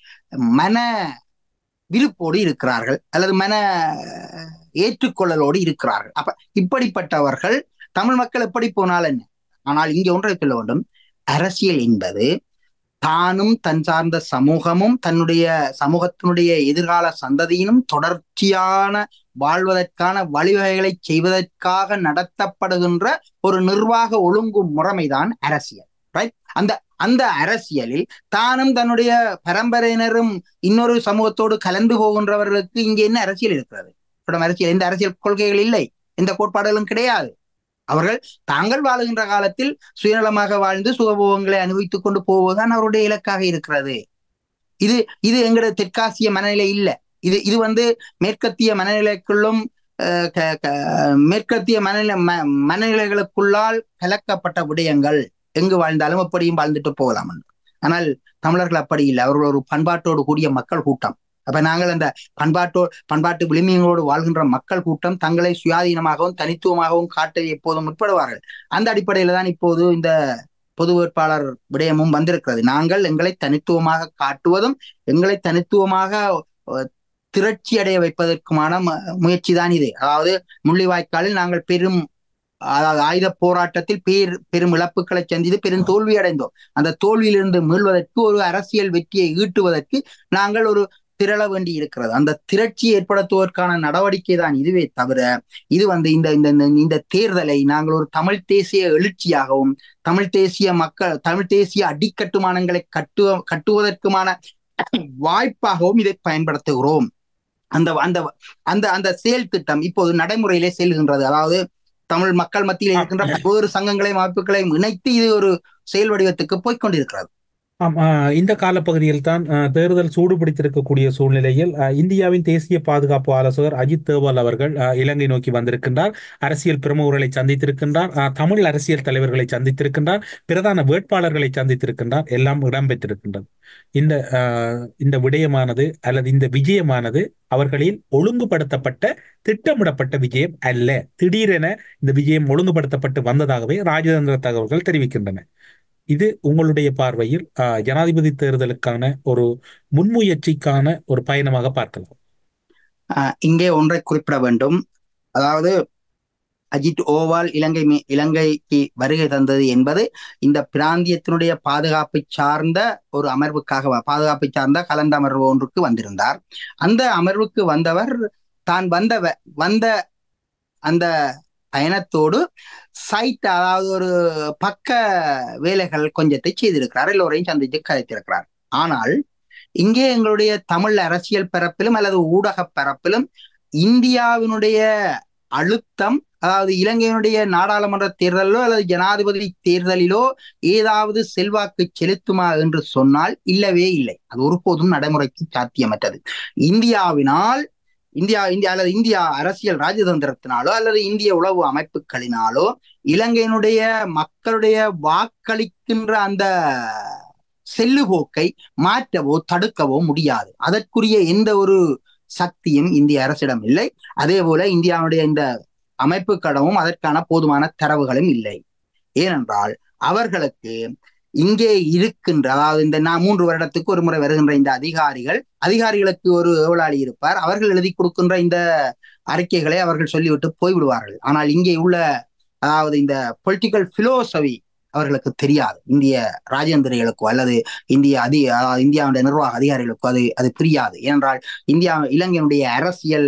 மன விருப்போடு இருக்கிறார்கள் அல்லது மன ஏற்றுக்கொள்ளலோடு இருக்கிறார்கள் அப்ப இப்படிப்பட்டவர்கள் தமிழ் மக்கள் எப்படி போனால் என்ன ஆனால் இங்கே ஒன்றை சொல்ல வேண்டும் அரசியல் என்பது தானும் தன் சார்ந்த சமூகமும் தன்னுடைய சமூகத்தினுடைய எதிர்கால சந்ததியினும் தொடர்ச்சியான வாழ்வதற்கான வழிவகைகளை செய்வதற்காக நடத்தப்படுகின்ற ஒரு நிர்வாக ஒழுங்கு முறைமைதான் அரசியல் ரைட் அந்த அந்த அரசியலில் தானும் தன்னுடைய பரம்பரையினரும் இன்னொரு சமூகத்தோடு கலந்து போகின்றவர்களுக்கு இங்கே என்ன அரசியல் இருக்கிறது இடம் அரசியல் எந்த அரசியல் கொள்கைகள் இல்லை எந்த கோட்பாடுகளும் கிடையாது அவர்கள் தாங்கள் வாழுகின்ற காலத்தில் சுயநலமாக வாழ்ந்து சுகபோகங்களை அனுபவித்துக் கொண்டு போவதுதான் அவருடைய இலக்காக இருக்கிறது இது இது எங்களோட தெற்காசிய மனநிலை இல்லை இது இது வந்து மேற்கத்திய மனநிலைக்குள்ளும் அஹ், க- க- மேற்கத்திய மனநிலை ம- மனநிலைகளுக்குள்ளால் கலக்கப்பட்ட விடயங்கள் எங்கு வாழ்ந்தாலும் அப்படியும் வாழ்ந்துட்டு போகலாம் என்று. ஆனால் தமிழர்கள் அப்படி இல்லை அவர்கள் ஒரு பண்பாட்டோடு கூடிய மக்கள் கூட்டம் அப்ப நாங்கள் அந்த பண்பாட்டோ பண்பாட்டு விளிம்பியங்களோடு வாழ்கின்ற மக்கள் கூட்டம் தங்களை சுயாதீனமாகவும் தனித்துவமாகவும் காட்ட எப்போதும் முற்படுவார்கள் அந்த அடிப்படையில தான் இப்போது இந்த பொது வேட்பாளர் விடயமும் வந்திருக்கிறது நாங்கள் எங்களை தனித்துவமாக காட்டுவதும் எங்களை தனித்துவமாக அஹ், திரட்சி அடைய வைப்பதற்குமான முயற்சி தான் இது அதாவது முள்ளிவாய்க்காலில் நாங்கள் பெரும் அதாவது ஆயுத போராட்டத்தில் பேர் பெரும் இழப்புகளை சந்தித்து பெரும் தோல்வி அடைந்தோம் அந்த தோல்வியிலிருந்து மீள்வதற்கு ஒரு அரசியல் வெற்றியை ஈட்டுவதற்கு நாங்கள் ஒரு திரள வேண்டி இருக்கிறது அந்த திரட்சி ஏற்படுத்துவதற்கான நடவடிக்கை தான் இதுவே தவிர இது வந்து இந்த இந்த இந்த- இந்த தேர்தலை நாங்கள் ஒரு தமிழ் தேசிய எழுச்சியாகவும் தமிழ் தேசிய மக்கள் தமிழ் தேசிய அடிக்கட்டுமானங்களை கட்டுவ கட்டுவதற்குமான வாய்ப்பாகவும் இதை பயன்படுத்துகிறோம் அந்த அந்த அந்த அந்த செயல் திட்டம் இப்போது நடைமுறையிலே செல்கின்றது அதாவது தமிழ் மக்கள் மத்தியில் இருக்கின்ற பல்வேறு சங்கங்களையும் அமைப்புகளையும் இணைத்து இது ஒரு செயல் வடிவத்துக்கு போய்க்கொண்டிருக்கிறது ஆம், ஆ, இந்த காலப்பகுதியில் தான் ஆ, தேர்தல் சூடு பிடித்திருக்கக்கூடிய சூழ்நிலையில் ஆ, இந்தியாவின் தேசிய பாதுகாப்பு ஆலோசகர் அஜித் தோவல் அவர்கள் ஆ, இலங்கை நோக்கி வந்திருக்கின்றார் அரசியல் பிரமுகர்களை சந்தித்திருக்கின்றார் ஆ, தமிழ் அரசியல் தலைவர்களை சந்தித்திருக்கின்றார் பிரதான வேட்பாளர்களை சந்தித்திருக்கின்றார் எல்லாம் இடம்பெற்றிருக்கின்றது இந்த ஆ, இந்த விடயமானது அல்லது இந்த விஜயமானது அவர்களில் ஒழுங்குபடுத்தப்பட்ட திட்டமிடப்பட்ட விஜயம் அல்ல திடீரென இந்த விஜயம் ஒழுங்குபடுத்தப்பட்டு வந்ததாகவே ராஜதந்திர தகவல்கள் தெரிவிக்கின்றன இது உங்களுடைய பார்வையில் ஆ, ஜனாதிபதி தேர்தலுக்கான ஒரு முன்முயற்சிக்கான ஒரு பயணமாக பார்க்கலாம் ஆஹ் இங்கே ஒன்றை குறிப்பிட வேண்டும் அதாவது அஜித் ஓவால் இலங்கை மீ- இலங்கைக்கு வருகை தந்தது என்பது இந்த பிராந்தியத்தினுடைய பாதுகாப்பை சார்ந்த ஒரு அமர்வுக்காக வ- பாதுகாப்பை சார்ந்த கலந்த அமர்வு ஒன்றுக்கு வந்திருந்தார் அந்த அமர்வுக்கு வந்தவர் தான் வந்த வ- வந்த அந்த பயணத்தோடு சைட் அதாவது ஒரு பக்க வேலைகள் கொஞ்சத்தை செய்திருக்கிறார் எல்லோரையும் சந்தித்து கதைத்திருக்கிறார் ஆனால் இங்கே எங்களுடைய தமிழ் அரசியல் பரப்பிலும் அல்லது ஊடக பரப்பிலும் இந்தியாவினுடைய அழுத்தம் அதாவது இலங்கையினுடைய நாடாளுமன்ற தேர்தலிலோ அல்லது ஜனாதிபதி தேர்தலிலோ ஏதாவது செல்வாக்கு செலுத்துமா என்று சொன்னால் இல்லவே இல்லை அது ஒருபோதும் நடைமுறைக்கு சாத்தியமற்றது இந்தியாவினால் இந்தியா இந்தியா அல்லது இந்தியா அரசியல் ராஜதந்திரத்தினாலோ அல்லது இந்திய உளவு அமைப்புகளினாலோ இலங்கையினுடைய மக்களுடைய வாக்களிக்கின்ற அந்த செல்லுபோக்கை மாற்றவோ தடுக்கவோ முடியாது அதற்குரிய எந்த ஒரு சக்தியும் இந்திய அரசிடம் இல்லை அதே போல இந்தியாவுடைய இந்த அமைப்புக்கிடமும் அதற்கான போதுமான தரவுகளும் இல்லை ஏனென்றால் அவர்களுக்கு இங்கே இருக்கின்ற அதாவது இந்த நான் மூன்று வருடத்துக்கு ஒரு முறை வருகின்ற இந்த அதிகாரிகள் அதிகாரிகளுக்கு ஒரு ஏவலாளி இருப்பார் அவர்கள் எழுதி கொடுக்கின்ற இந்த அறிக்கைகளை அவர்கள் சொல்லிவிட்டு போய்விடுவார்கள் ஆனால் இங்கே உள்ள அதாவது இந்த பொலிட்டிக்கல் பிலோசபி அவர்களுக்கு தெரியாது இந்திய ராஜேந்திரிகளுக்கோ அல்லது இந்திய அதி அதாவது இந்தியாவுடைய நிர்வாக அதிகாரிகளுக்கோ அது அது புரியாது ஏனென்றால் இந்தியா இலங்கையினுடைய அரசியல்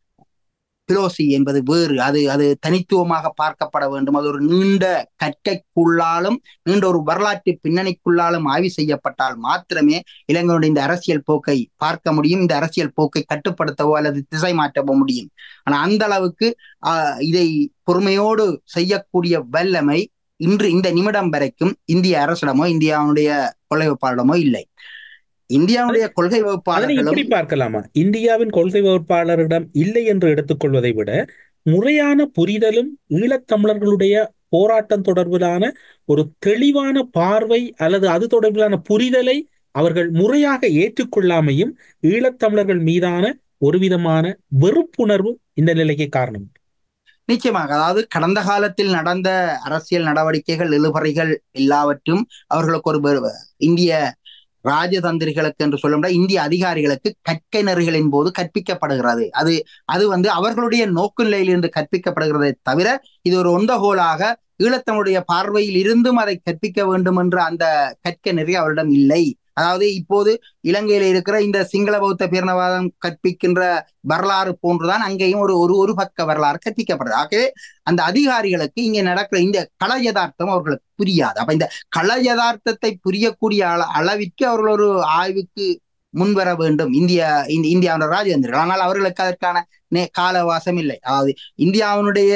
பிலோசி என்பது வேறு அது அது தனித்துவமாக பார்க்கப்பட வேண்டும் அது ஒரு நீண்ட கற்கைக்குள்ளாலும் நீண்ட ஒரு வரலாற்று பின்னணிக்குள்ளாலும் ஆய்வு செய்யப்பட்டால் மாத்திரமே இலங்கையுடைய இந்த அரசியல் போக்கை பார்க்க முடியும் இந்த அரசியல் போக்கை கட்டுப்படுத்தவோ அல்லது திசை மாற்றவோ முடியும் ஆனா அந்த அளவுக்கு ஆஹ் இதை பொறுமையோடு செய்யக்கூடிய வல்லமை இன்று இந்த நிமிடம் வரைக்கும் இந்திய அரசிடமோ இந்தியாவுடைய கொள்கை வகுப்பாளரிடமோ இல்லை இந்தியாவுடைய கொள்கை அதனை வகுப்பாளர்களும் இப்படி பார்க்கலாமா இந்தியாவின் கொள்கை வகுப்பாளரிடம் இல்லை என்று எடுத்துக்கொள்வதை விட முறையான புரிதலும் ஈழத்தமிழர்களுடைய போராட்டம் தொடர்பிலான ஒரு தெளிவான பார்வை அல்லது அது தொடர்பிலான புரிதலை அவர்கள் முறையாக ஏற்றுக்கொள்ளாமையும் ஈழத்தமிழர்கள் மீதான ஒரு விதமான வெறுப்புணர்வு இந்த நிலைக்கு காரணம் நிச்சயமாக அதாவது கடந்த காலத்தில் நடந்த அரசியல் நடவடிக்கைகள் இழுபறைகள் எல்லாவற்றும் அவர்களுக்கு ஒரு வெறு- இந்திய ராஜதந்திரிகளுக்கு என்று சொல்ல முடியாது இந்திய அதிகாரிகளுக்கு கற்கை நெறிகளின் போது கற்பிக்கப்படுகிறது அது அது வந்து அவர்களுடைய நோக்கு நிலையிலிருந்து கற்பிக்கப்படுகிறதை தவிர இது ஒரு ஒந்தகோலாக ஈழத்தமிழுடைய பார்வையில் இருந்தும் அதை கற்பிக்க வேண்டும் என்ற அந்த கற்க நெறி அவரிடம் இல்லை அதாவது இப்போது இலங்கையில இருக்கிற இந்த சிங்கள பௌத்த பேரணவாதம் கற்பிக்கின்ற வரலாறு போன்றுதான் அங்கேயும் ஒரு ஒரு ஒரு பக்க வரலாறு கற்பிக்கப்படுது ஆகவே அந்த அதிகாரிகளுக்கு இங்க நடக்கிற இந்த கள யதார்த்தம் அவர்களுக்கு புரியாது அப்ப இந்த கள யதார்த்தத்தை புரியக்கூடிய அள அளவிற்கு அவர்கள் ஒரு ஆய்வுக்கு முன்வர வேண்டும் இந்திய இந்த இந்தியாவோட ராஜேந்திரர்கள் ஆனால் அவர்களுக்கு அதற்கான நே- காலவாசம் இல்லை அதாவது இந்தியாவினுடைய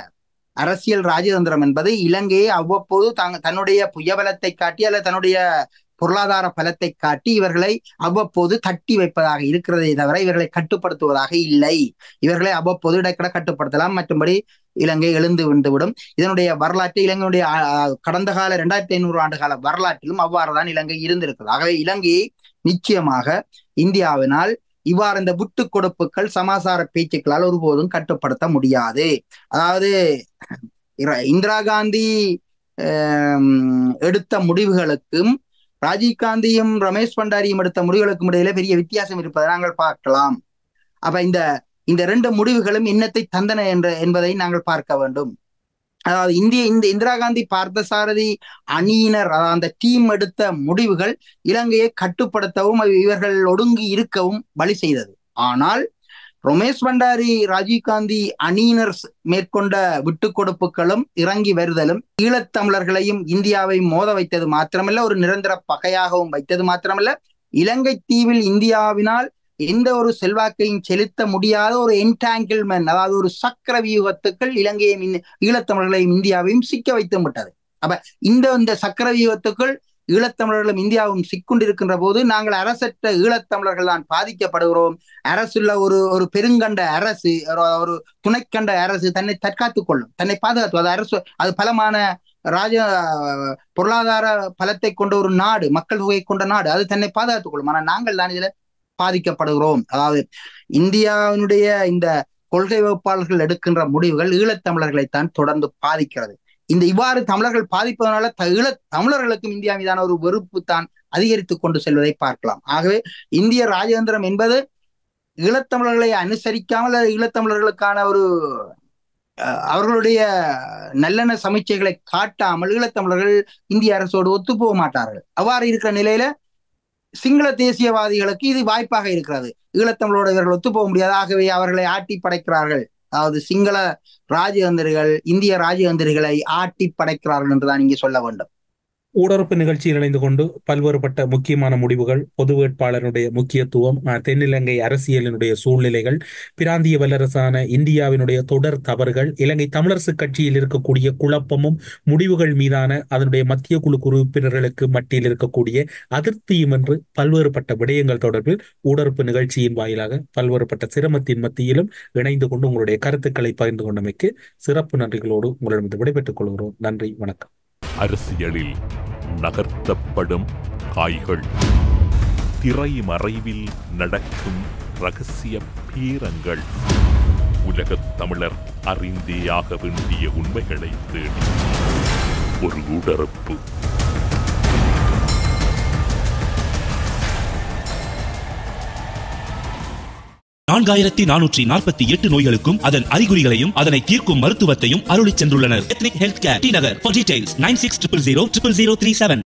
அரசியல் ராஜதந்திரம் என்பது இலங்கையை அவ்வப்போது தங் தன்னுடைய புயபலத்தை காட்டி அல்லது தன்னுடைய பொருளாதார பலத்தை காட்டி இவர்களை அவ்வப்போது தட்டி வைப்பதாக இருக்கிறதே தவிர இவர்களை கட்டுப்படுத்துவதாக இல்லை இவர்களை அவ்வப்போது இடைக்கட கட்டுப்படுத்தலாம் மற்றும்படி இலங்கை எழுந்து விட்டுவிடும் இதனுடைய வரலாற்று இலங்கையுடைய ஆ, ஆ, கடந்த கால இரண்டாயிரத்தி ஐநூறு ஆண்டு கால வரலாற்றிலும் அவ்வாறுதான் இலங்கை இருந்திருக்கிறது ஆகவே இலங்கையை நிச்சயமாக இந்தியாவினால் இவ்வாறு இந்த விட்டு கொடுப்புகள் சமாசார பேச்சுக்களால் ஒருபோதும் கட்டுப்படுத்த முடியாது அதாவது இர- இந்திரா காந்தி ஆம், எடுத்த முடிவுகளுக்கும் ராஜீவ் காந்தியும் ரமேஷ் பண்டாரியும் எடுத்த முடிவுகளுக்கும் இடையில பெரிய வித்தியாசம் இருப்பதை நாங்கள் பார்க்கலாம் அப்ப இந்த இந்த ரெண்டு முடிவுகளும் இன்னத்தை தந்தன என்ற என்பதை நாங்கள் பார்க்க வேண்டும் அதாவது இந்திய இந்த இந்திரா காந்தி பார்த்தசாரதி அணியினர் அதாவது அந்த டீம் எடுத்த முடிவுகள் இலங்கையை கட்டுப்படுத்தவும் இவர்கள் ஒடுங்கி இருக்கவும் வழி செய்தது ஆனால் ரமேஷ் பண்டாரி ராஜீவ்காந்தி அணியினர் ஸ்- மேற்கொண்ட விட்டு கொடுப்புகளும் இறங்கி வருதலும் ஈழத்தமிழர்களையும் இந்தியாவையும் மோத வைத்தது மாத்திரமல்ல ஒரு நிரந்தர பகையாகவும் வைத்தது மாத்திரமல்ல இலங்கை தீவில் இந்தியாவினால் எந்த ஒரு செல்வாக்கையும் செலுத்த முடியாத ஒரு என்டாங்கிள்மெண்ட் அதாவது ஒரு சக்கர வியூகத்துக்கள் இலங்கையும் இந்த- ஈழத்தமிழர்களையும் இந்தியாவையும் சிக்க வைத்து விட்டது அப்ப இந்த இந்த சக்கர வியூகத்துக்குள் ஈழத்தமிழர்களும் இந்தியாவும் சிக்குண்டிருக்கின்ற போது நாங்கள் அரசற்ற ஈழத்தமிழர்கள் தான் பாதிக்கப்படுகிறோம் அரசுள்ள ஒரு ஒரு பெருங்கண்ட அரசு ஒரு- ஒரு துணைக்கண்ட அரசு தன்னை தற்காத்துக் கொள்ளும் தன்னை பாதுகாத்து அது அரசு அது பலமான ராஜ பொருளாதார பலத்தை கொண்ட ஒரு நாடு மக்கள் தொகை கொண்ட நாடு அது தன்னை பாதுகாத்துக் கொள்ளும் ஆனால் நாங்கள் தான் இதுல பாதிக்கப்படுகிறோம் அதாவது இந்தியாவினுடைய இந்த கொள்கை வகுப்பாளர்கள் எடுக்கின்ற முடிவுகள் ஈழத்தமிழர்களைத்தான் தொடர்ந்து பாதிக்கிறது இந்த இவ்வாறு தமிழர்கள் பாதிப்பதனால த- ஈழ தமிழர்களுக்கும் இந்தியா மீதான ஒரு வெறுப்பு தான் அதிகரித்துக் கொண்டு செல்வதை பார்க்கலாம் ஆகவே இந்திய ராஜதந்திரம் என்பது ஈழத்தமிழர்களை அனுசரிக்காமல் அது ஈழத்தமிழர்களுக்கான ஒரு அஹ், அவர்களுடைய நல்லெண்ண சமீட்சைகளை காட்டாமல் ஈழத்தமிழர்கள் இந்திய அரசோடு ஒத்து போக மாட்டார்கள் அவ்வாறு இருக்கிற நிலையில சிங்கள தேசியவாதிகளுக்கு இது வாய்ப்பாக இருக்கிறது ஈழத்தமிழோடு இவர்கள் ஒத்து போக முடியாது ஆகவே அவர்களை ஆட்டி படைக்கிறார்கள் அதாவது சிங்கள ராஜதந்திரிகள் இந்திய ராஜதந்திரிகளை ஆட்டி படைக்கிறார்கள் என்றுதான் இங்கே சொல்ல வேண்டும் ஊடறுப்பு நிகழ்ச்சியில் இணைந்து கொண்டு பல்வேறுபட்ட முக்கியமான முடிவுகள் பொது வேட்பாளருடைய முக்கியத்துவம் அஹ், தென்னிலங்கை அரசியலினுடைய சூழ்நிலைகள் பிராந்திய வல்லரசான இந்தியாவினுடைய தொடர் தவறுகள் இலங்கை தமிழரசு கட்சியில் இருக்கக்கூடிய குழப்பமும் முடிவுகள் மீதான அதனுடைய மத்திய குழு உறுப்பினர்களுக்கு மத்தியில் இருக்கக்கூடிய அதிருப்தியும் என்று பல்வேறுபட்ட விடயங்கள் தொடர்பில் ஊடறுப்பு நிகழ்ச்சியின் வாயிலாக பல்வேறுபட்ட சிரமத்தின் மத்தியிலும் இணைந்து கொண்டு உங்களுடைய கருத்துக்களை பகிர்ந்து கொண்டமைக்கு சிறப்பு நன்றிகளோடு உங்களிடம் விடைபெற்றுக் கொள்கிறோம் நன்றி வணக்கம் அரசியலில் நகர்த்தப்படும் காய்கள் திரைமறைவில் நடக்கும் ரகசிய பீரங்கள் உலகத் தமிழர் அறிந்தேயாக வேண்டிய உண்மைகளை தேடி ஒரு உடறுப்பு நான்காயிரத்தி நானூற்றி நாற்பத்தி எட்டு நோய்களுக்கும் அதன் அறிகுறிகளையும் அதனை தீர்க்கும் மருத்துவத்தையும் அருளிச் சென்றுள்ளனர் ethnic health care T Nagar for details nine six triple zero triple zero three seven